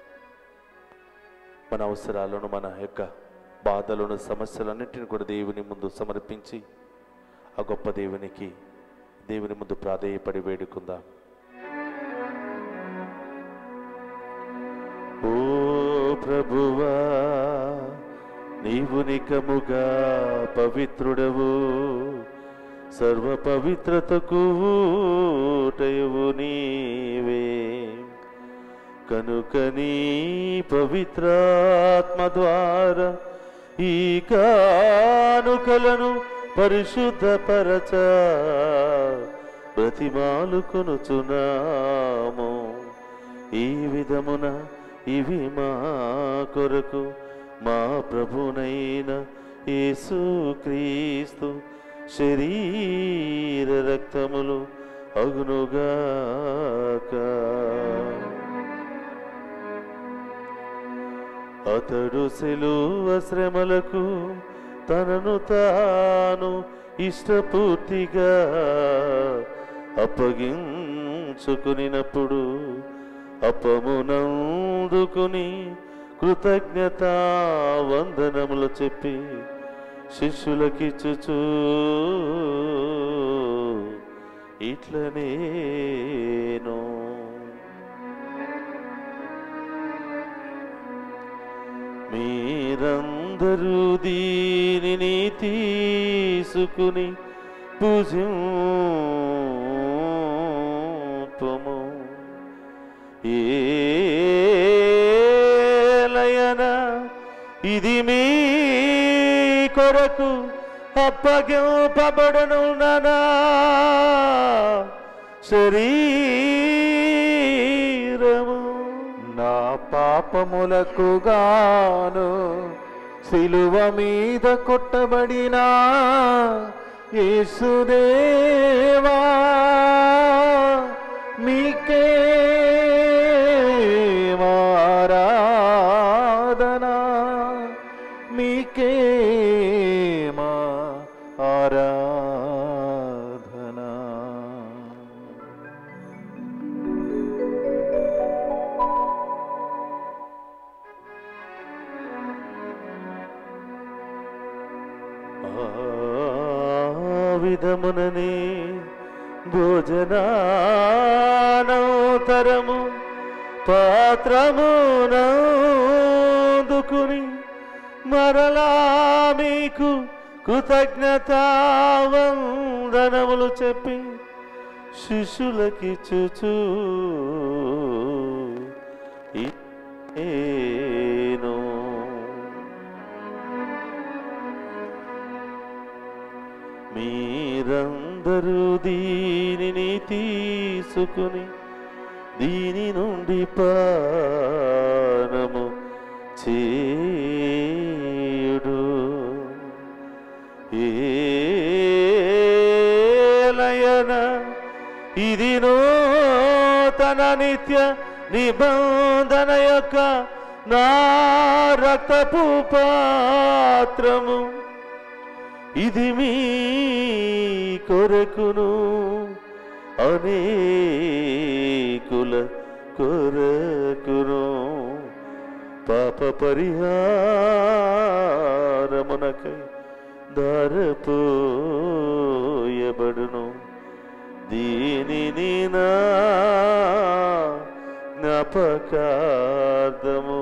Speaker 2: మన అవసరాలను మన యొక్క బాధలను సమస్యలన్నింటిని కూడా దేవుని ముందు సమర్పించి ఆ గొప్ప దేవునికి దేవుని ముందు ప్రాధేయపడి వేడుకుందాం ఓ ప్రభువా నీవు నికముగా పవిత్రుడవు సర్వ పవిత్రతకు ఊటయువు నీవే కనుక నీ పవిత్రాత్మ ద్వారా ఈ కానుకలను పరిశుద్ధపరచ బ్రతిమాలు కొనుచున్నాము ఈ విధమున ఇవి మా కొరకు మా ప్రభునైన యేసుక్రీస్తు శరీర రక్తములు అగునుగాక అతడు సెలువ శ్రమలకు తనను తాను ఇష్టపూర్తిగా అప్పగించుకునినప్పుడు అప్పమునందుకుని కృతజ్ఞత వందనములు చెప్పి శిష్యులకిచ్చుచూ ఇట్లనేను మీరందరూ దీనిని తీసుకుని పూజింపము ఏలయన ఇది మీ కొరకు అప్పగింపబడను నానా శరీరము
Speaker 1: నా పాపములకు గాను సిలువ మీద కొట్టబడిన యేసుదేవా మీకే మారాధనా మీకే మా ఆరాధనా
Speaker 2: ఆ విధముననే భోజనానంతరము పాత్రమునందుకుని మరలా మీకు కృతజ్ఞతావందనములు చెప్పి శిష్యులకి చూచూ ఏను మీరందరూ దీనిని తీసుకుని దీని నుండి పానము చేయుడు ఏలయన ఇది నూతన నిత్య నిబంధన యొక్క నా రక్తపు పాత్రము ఇది మీ కొరకును అనేకుల కొరకును పాప పరిహారమునకై దారపోయబడును దీనిని నా జ్ఞాపకార్థము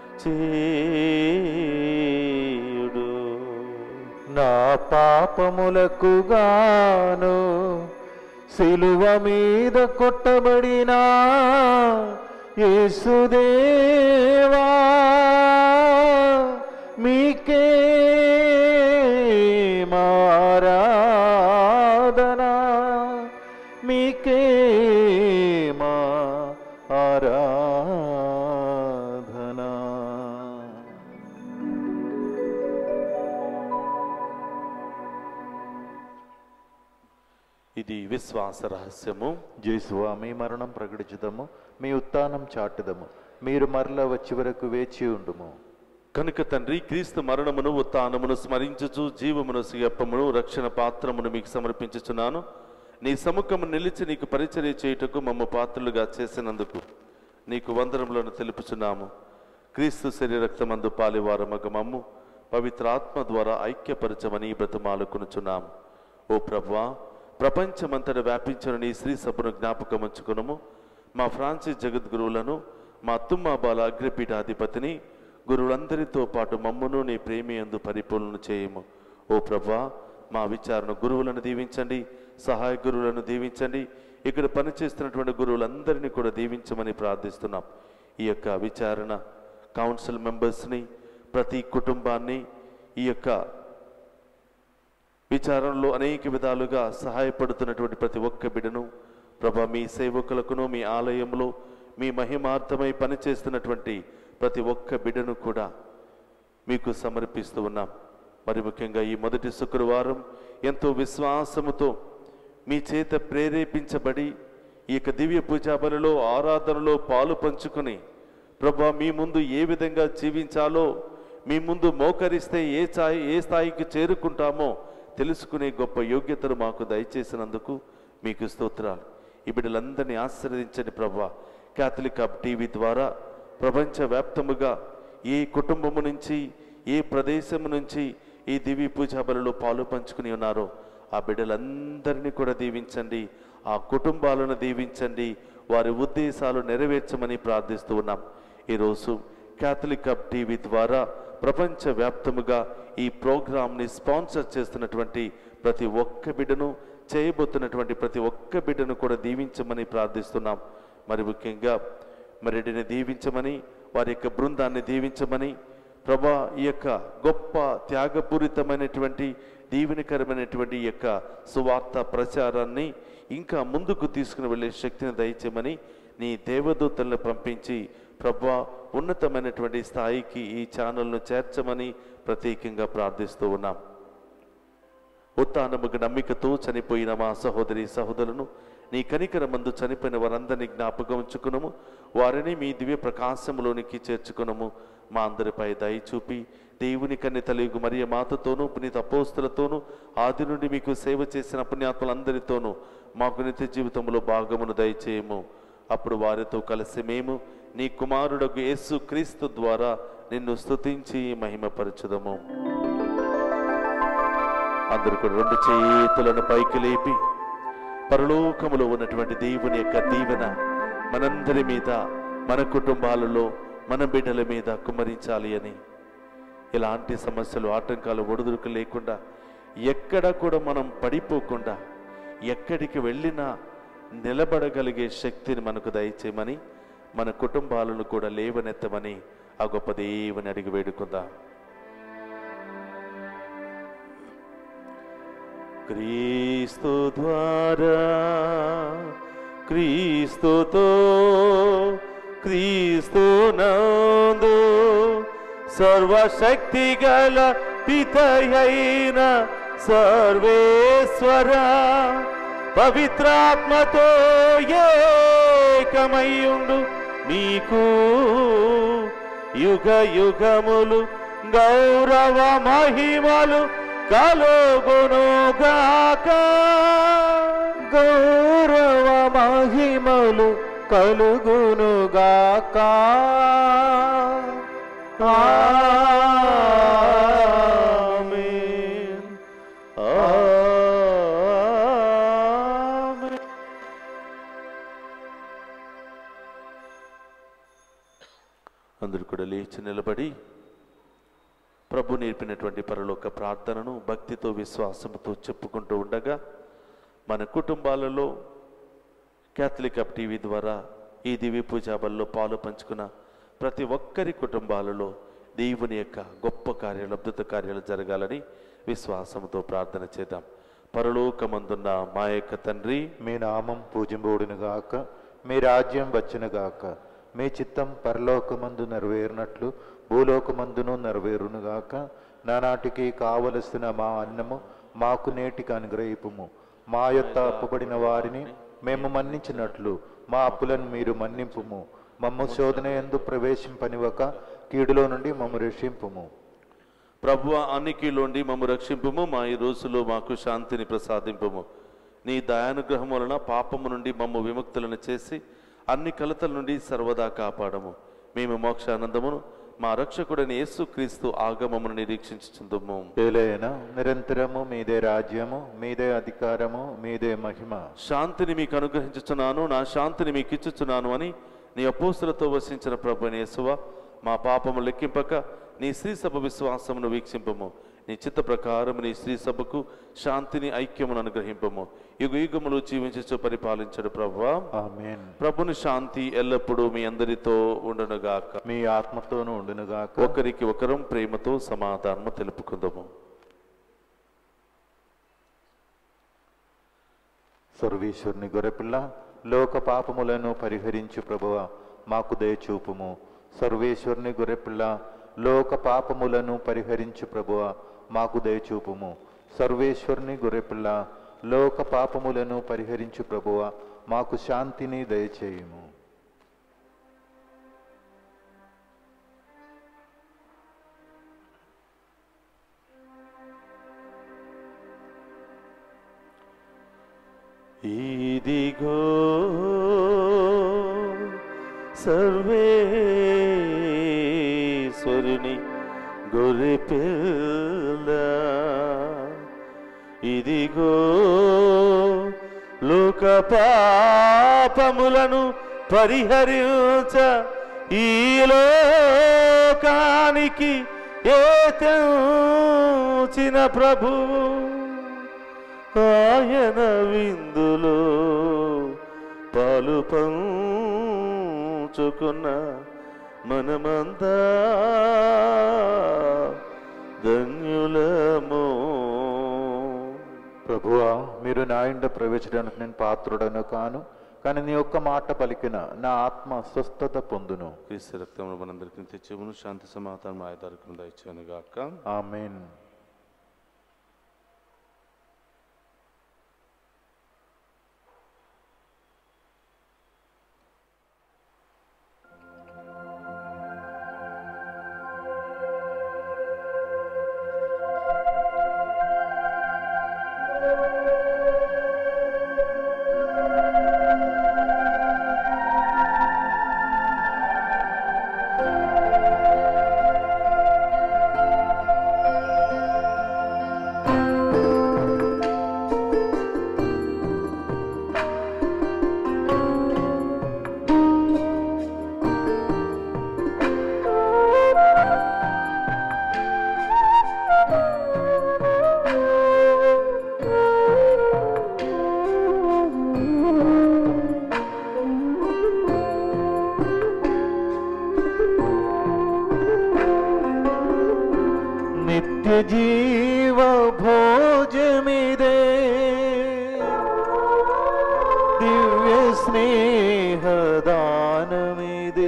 Speaker 2: చేయుడు
Speaker 1: నా పాపములకు గాను సిలువ మీద కొట్టబడిన యేసుదేవా మీకే మారాధనా మీకే మా ఆరాధనా
Speaker 2: ఇది విశ్వాస రహస్యము
Speaker 1: జేసువా మీ మరణం ప్రకటించుదము మీ ఉత్థానం చాటుదము మీరు మరల వచ్చి వరకు వేచి ఉండుము
Speaker 2: కనుక తండ్రి క్రీస్తు మరణమును ఉత్థానమును స్మరించుచు జీవమును సియప్పమును రక్షణ పాత్రమును మీకు సమర్పించుచున్నాను నీ సముఖము నిలిచి నీకు పరిచర్య చేయుటకు మమ్మ పాత్రలుగా చేసినందుకు నీకు వందనములను తెలుపుచున్నాము క్రీస్తు శరీరక్తమందు పాలివారమగ మమ్ము పవిత్ర ఆత్మ ద్వారా ఐక్యపరచమని బ్రతమాలుకొనుచున్నాము ఓ ప్రభువా ప్రపంచమంతట వ్యాపించిన నీ శ్రీ సభను జ్ఞాపకం ఉంచుకునము మా ఫ్రాన్సిస్ జగద్గురువులను మా తుమ్మ బాల అగ్రపీఠాధిపతిని గురువులందరితో పాటు మమ్మును నీ ప్రేమియందు పరిపూర్ణ చేయము ఓ ప్రభా మా విచారణ గురువులను దీవించండి సహాయ గురువులను దీవించండి ఇక్కడ పనిచేస్తున్నటువంటి గురువులందరినీ కూడా దీవించమని ప్రార్థిస్తున్నాం ఈ యొక్క విచారణ కౌన్సిల్ మెంబర్స్ని ప్రతి కుటుంబాన్ని ఈ యొక్క విచారణలో అనేక విధాలుగా సహాయపడుతున్నటువంటి ప్రతి ఒక్క బిడను ప్రభా మీ సేవకులకును మీ ఆలయంలో మీ మహిమార్థమై పనిచేస్తున్నటువంటి ప్రతి ఒక్క బిడను కూడా మీకు సమర్పిస్తూ ఉన్నాం మరి ముఖ్యంగా ఈ మొదటి శుక్రవారం ఎంతో విశ్వాసముతో మీ చేత ప్రేరేపించబడి ఈ యొక్క దివ్య పూజా బలిలో ఆరాధనలో పాలు పంచుకొని ప్రభా మీ ముందు ఏ విధంగా జీవించాలో మీ ముందు మోకరిస్తే ఏ స్థాయి ఏ స్థాయికి చేరుకుంటామో తెలుసుకునే గొప్ప యోగ్యతను మాకు దయచేసినందుకు మీకు స్తోత్రాలు ఈ బిడ్డలందరినీ ఆశీర్వదించండి ప్రభా క్యాథలిక్ హబ్ టీవీ ద్వారా ప్రపంచవ్యాప్తముగా ఏ కుటుంబము నుంచి ఏ ప్రదేశము నుంచి ఈ దివ్య పూజా బలిలో పాలు పంచుకుని ఉన్నారో ఆ బిడ్డలందరినీ కూడా దీవించండి ఆ కుటుంబాలను దీవించండి వారి ఉద్దేశాలు నెరవేర్చమని ప్రార్థిస్తూ ఉన్నాం ఈరోజు క్యాథలిక్ హబ్ టీవీ ద్వారా ప్రపంచవ్యాప్తముగా ఈ ప్రోగ్రాంని స్పాన్సర్ చేస్తున్నటువంటి ప్రతి ఒక్క బిడ్డను చేయబోతున్నటువంటి ప్రతి ఒక్క బిడ్డను కూడా దీవించమని ప్రార్థిస్తున్నాం మరి ముఖ్యంగా మరిడిని దీవించమని వారి యొక్క బృందాన్ని దీవించమని ప్రభా ఈ యొక్క గొప్ప త్యాగపూరితమైనటువంటి దీవెనకరమైనటువంటి ఈ యొక్క సువార్త ప్రచారాన్ని ఇంకా ముందుకు తీసుకుని వెళ్ళే శక్తిని దయచేయమని నీ దేవదూతలను పంపించి ప్రభా ఉన్నతమైనటువంటి స్థాయికి ఈ ఛానల్ను చేర్చమని ప్రత్యేకంగా ప్రార్థిస్తూ ఉన్నాం ఉత్తానముకు నమ్మికతో చనిపోయిన మా సహోదరి సహోదరులను నీ కనికర మందు చనిపోయిన వారందరినీ జ్ఞాపకం ఉంచుకునము వారిని మీ దివ్య ప్రకాశములోనికి చేర్చుకునము మా అందరిపై దయ చూపి దేవుని కన్ని తలిగు మరియ మాతతోనూ పునీత అపోస్తులతోనూ ఆది నుండి మీకు సేవ చేసిన పుణ్యాత్మలందరితోనూ మాకు నిత్య జీవితంలో భాగమును దయచేయము అప్పుడు వారితో కలిసి మేము నీ కుమారుడకు యేసు క్రీస్తు ద్వారా నిన్ను స్తుతించి మహిమపరచుదము అందరూ కూడా రెండు చేతులను పైకి లేపి పరలోకములో ఉన్నటువంటి దేవుని యొక్క దీవెన మనందరి మీద మన కుటుంబాలలో మన బిడ్డల మీద కుమ్మరించాలి అని ఇలాంటి సమస్యలు ఆటంకాలు ఒడిదుడుకు లేకుండా ఎక్కడ కూడా మనం పడిపోకుండా ఎక్కడికి వెళ్ళినా నిలబడగలిగే శక్తిని మనకు దయచేయమని మన కుటుంబాలను కూడా లేవనెత్తమని ఆ గొప్ప దేవుని అడిగి వేడుకుందాం క్రీస్తు ద్వారా క్రీస్తుతో క్రీస్తు నందు సర్వశక్తి గల పితయైన సర్వేశ్వర పవిత్రాత్మతో ఏకమయ్యుండు మీకు యుగ యుగములు గౌరవ మహిమలు కలుగునుగాక
Speaker 1: గౌరవ మహిమలు కలుగునుగాక
Speaker 2: ఆమేన్. ఆమేన్. అందరూ కూడా లేచి నిలబడి ప్రభు నేర్పినటువంటి పరలోక ప్రార్థనను భక్తితో విశ్వాసంతో చెప్పుకుంటూ ఉండగా మన కుటుంబాలలో క్యాథలిక్ అప్ టీవీ ద్వారా ఈ దివ్య పూజాబల్లో పాలు పంచుకున్న ప్రతి ఒక్కరి కుటుంబాలలో దేవుని యొక్క గొప్ప కార్యాలు అద్భుత కార్యాలు జరగాలని విశ్వాసంతో ప్రార్థన చేద్దాం పరలోకమందున్న మా యొక్క తండ్రి
Speaker 1: మీ నామం పూజింబోడునుగాక మీ రాజ్యం వచ్చునుగాక మీ చిత్తం పరలోకమందు నెరవేరినట్లు భూలోకమందును నెరవేరునుగాక నానాటికి కావలసిన మా అన్నము మాకు నేటికి అనుగ్రహిపుము మా యొక్క అప్పుబడిన వారిని మేము మన్నించినట్లు మా అప్పులను మీరు మన్నింపుము మమ్మ శోధన ఎందు ప్రవేశింపనివ్వక కీడులో నుండి మమ్మ రక్షింపుము
Speaker 2: ప్రభువ అన్నికిలోండి మమ్ము రక్షింపుము మా ఈ రోజులో మాకు శాంతిని ప్రసాదింపుము నీ దయానుగ్రహం వలన పాపము నుండి మమ్ము విముక్తులను చేసి అన్ని కలతల నుండి సర్వదా కాపాడము మేము మోక్షానందమును మా రక్షకుడైన యేసు క్రీస్తు ఆగమమును నిరీక్షించుచుందుము
Speaker 1: ఏలైనా నిరంతరము మీదే రాజ్యము మీదే అధికారము మీదే మహిమ
Speaker 2: శాంతిని మీకు అనుగ్రహించుచున్నాను నా శాంతిని మీకు ఇచ్చుచున్నాను అని నీ అపోస్తులతో వసించిన ప్రభు యేసువ మా పాపము లెక్కింపక నీ శ్రీ సభ విశ్వాసమును వీక్షింపము నీ చిత్త ప్రకారం నీ శ్రీ సభకు శాంతిని ఐక్యమును అనుగ్రహింపము యుగ యుగములు జీవించచ్చు పరిపాలించడు ప్రభువా
Speaker 1: ఆమేన్
Speaker 2: ప్రభుని శాంతి ఎల్లప్పుడూ మీ అందరితో ఉండునుగాక
Speaker 1: మీ ఆత్మతోనూ ఉండునుగాక
Speaker 2: ఒకరికి ఒకరం ప్రేమతో సమాధానము తెలుపుకుందాము
Speaker 1: సర్వేశ్వరుని గొర్రెపిల్ల లోక పాపములను పరిహరించు ప్రభువ మాకు దయచూపుము సర్వేశ్వరుని గొర్రెపిల్ల లోక పాపములను పరిహరించు ప్రభువ మాకు దయచూపుము సర్వేశ్వరుని గొర్రెపిల్ల లోక పాపములను పరిహరించు ప్రభువ మాకు శాంతిని దయచేయుము
Speaker 2: ఇదిగో సర్వేశ్వరుని గొర్రె పిల్ల ఇదిగో లోక పాపములను పరిహరించ ఈ లోకానికి ఏ తెంచిన ప్రభువు ఆయన విందులో పాలు పంచుకున్న మనమంతా ధన్యులమో
Speaker 1: ప్రభువా మీరు నా ఇంట ప్రవేశించడానికి నేను పాత్రుడను కాను కానీ నీ ఒక్క మాట పలికిన నా ఆత్మ స్వస్థత పొందును
Speaker 2: క్రీస్తు రక్తంలో మనందరికీ తెచ్చేమును శాంతి సమాధానం ఆయదారకం దయచేయను గాక
Speaker 1: ఆమెన్
Speaker 4: ఆ
Speaker 1: నిత్య జీవ భోజమిదే దివ్య స్నేహదానమిదే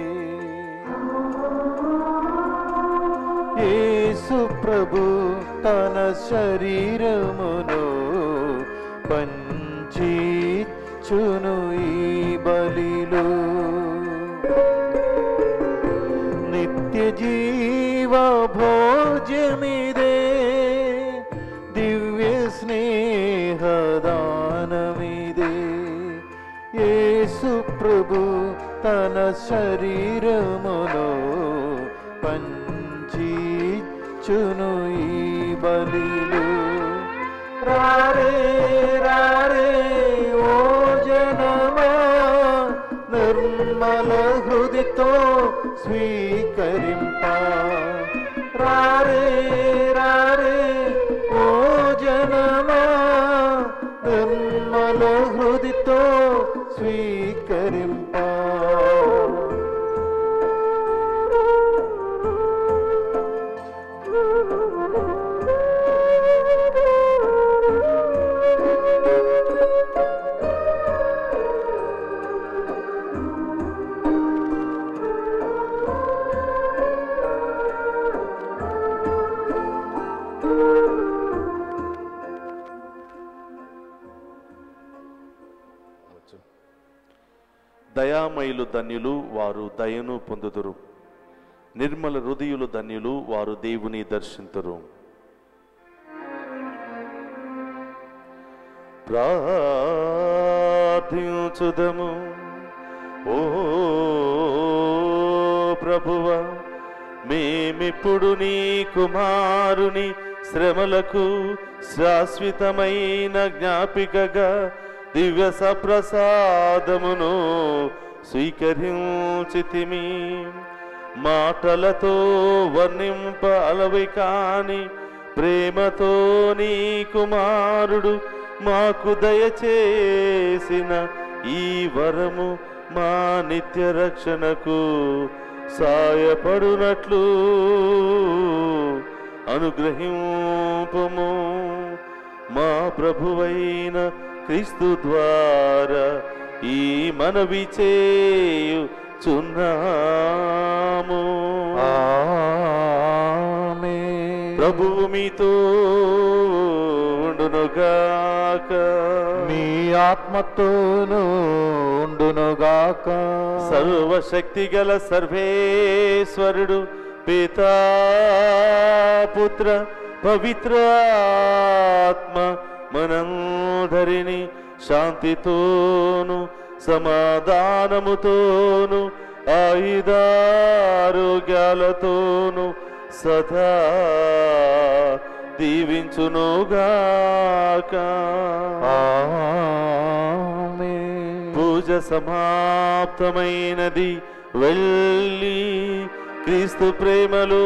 Speaker 1: యేసు ప్రభు తన శరీరమును పంచిచ్చును ఈ బలిలో నిత్య జీవ భోజమిదే దివ్య స్నేహదానమిదే యేసు ప్రభు తన శరీరమును పంచిచ్చును ఈ బలిలో రారే రారే ఓ జనమా నిర్మల హృదితో స్వీకరింప రారే రారే ఓ జనమా నిర్మల హృదితో స్వీకరింప
Speaker 2: దయామయులు ధన్యులు వారు దయను పొందుదురు నిర్మల హృదయులు ధన్యులు వారు దేవుని దర్శింతురు ప్రార్థించుదము ఓ ప్రభువ మేమిప్పుడు నీ కుమారుని శ్రమలకు శాశ్వతమైన జ్ఞాపికగా దివ్య సప్రసాదమును స్వీకరించితిమి మాటలతో వర్ణింప అలవి కాని ప్రేమతో నీ కుమారుడు మాకు దయచేసిన ఈ వరము మా నిత్య రక్షణకు సాయపడునట్లు అనుగ్రహింపము మా ప్రభువైన క్రీస్తు ద్వారా ఈ మనవి చేయు చున్నాము
Speaker 1: ఆమేన్.
Speaker 2: ప్రభువు మీతో ఉండునుగాక
Speaker 1: మీ ఆత్మతోనూ ఉండునుగాక
Speaker 2: సర్వశక్తి గల సర్వేశ్వరుడు పితా పుత్ర పవిత్రాత్మ మనందరిని శాంతితోను సమాధానముతోను ఆయుధారోగ్యాలతోను సదా దీవించునుగాక
Speaker 1: ఆమేన్.
Speaker 2: పూజ సమాప్తమైనది వెళ్ళి క్రీస్తు ప్రేమలో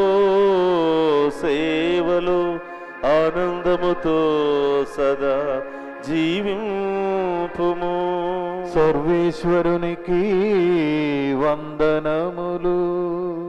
Speaker 2: సేవలో ఆనందముతో సదా జీవింపుము
Speaker 1: సర్వేశ్వరునికి వందనములు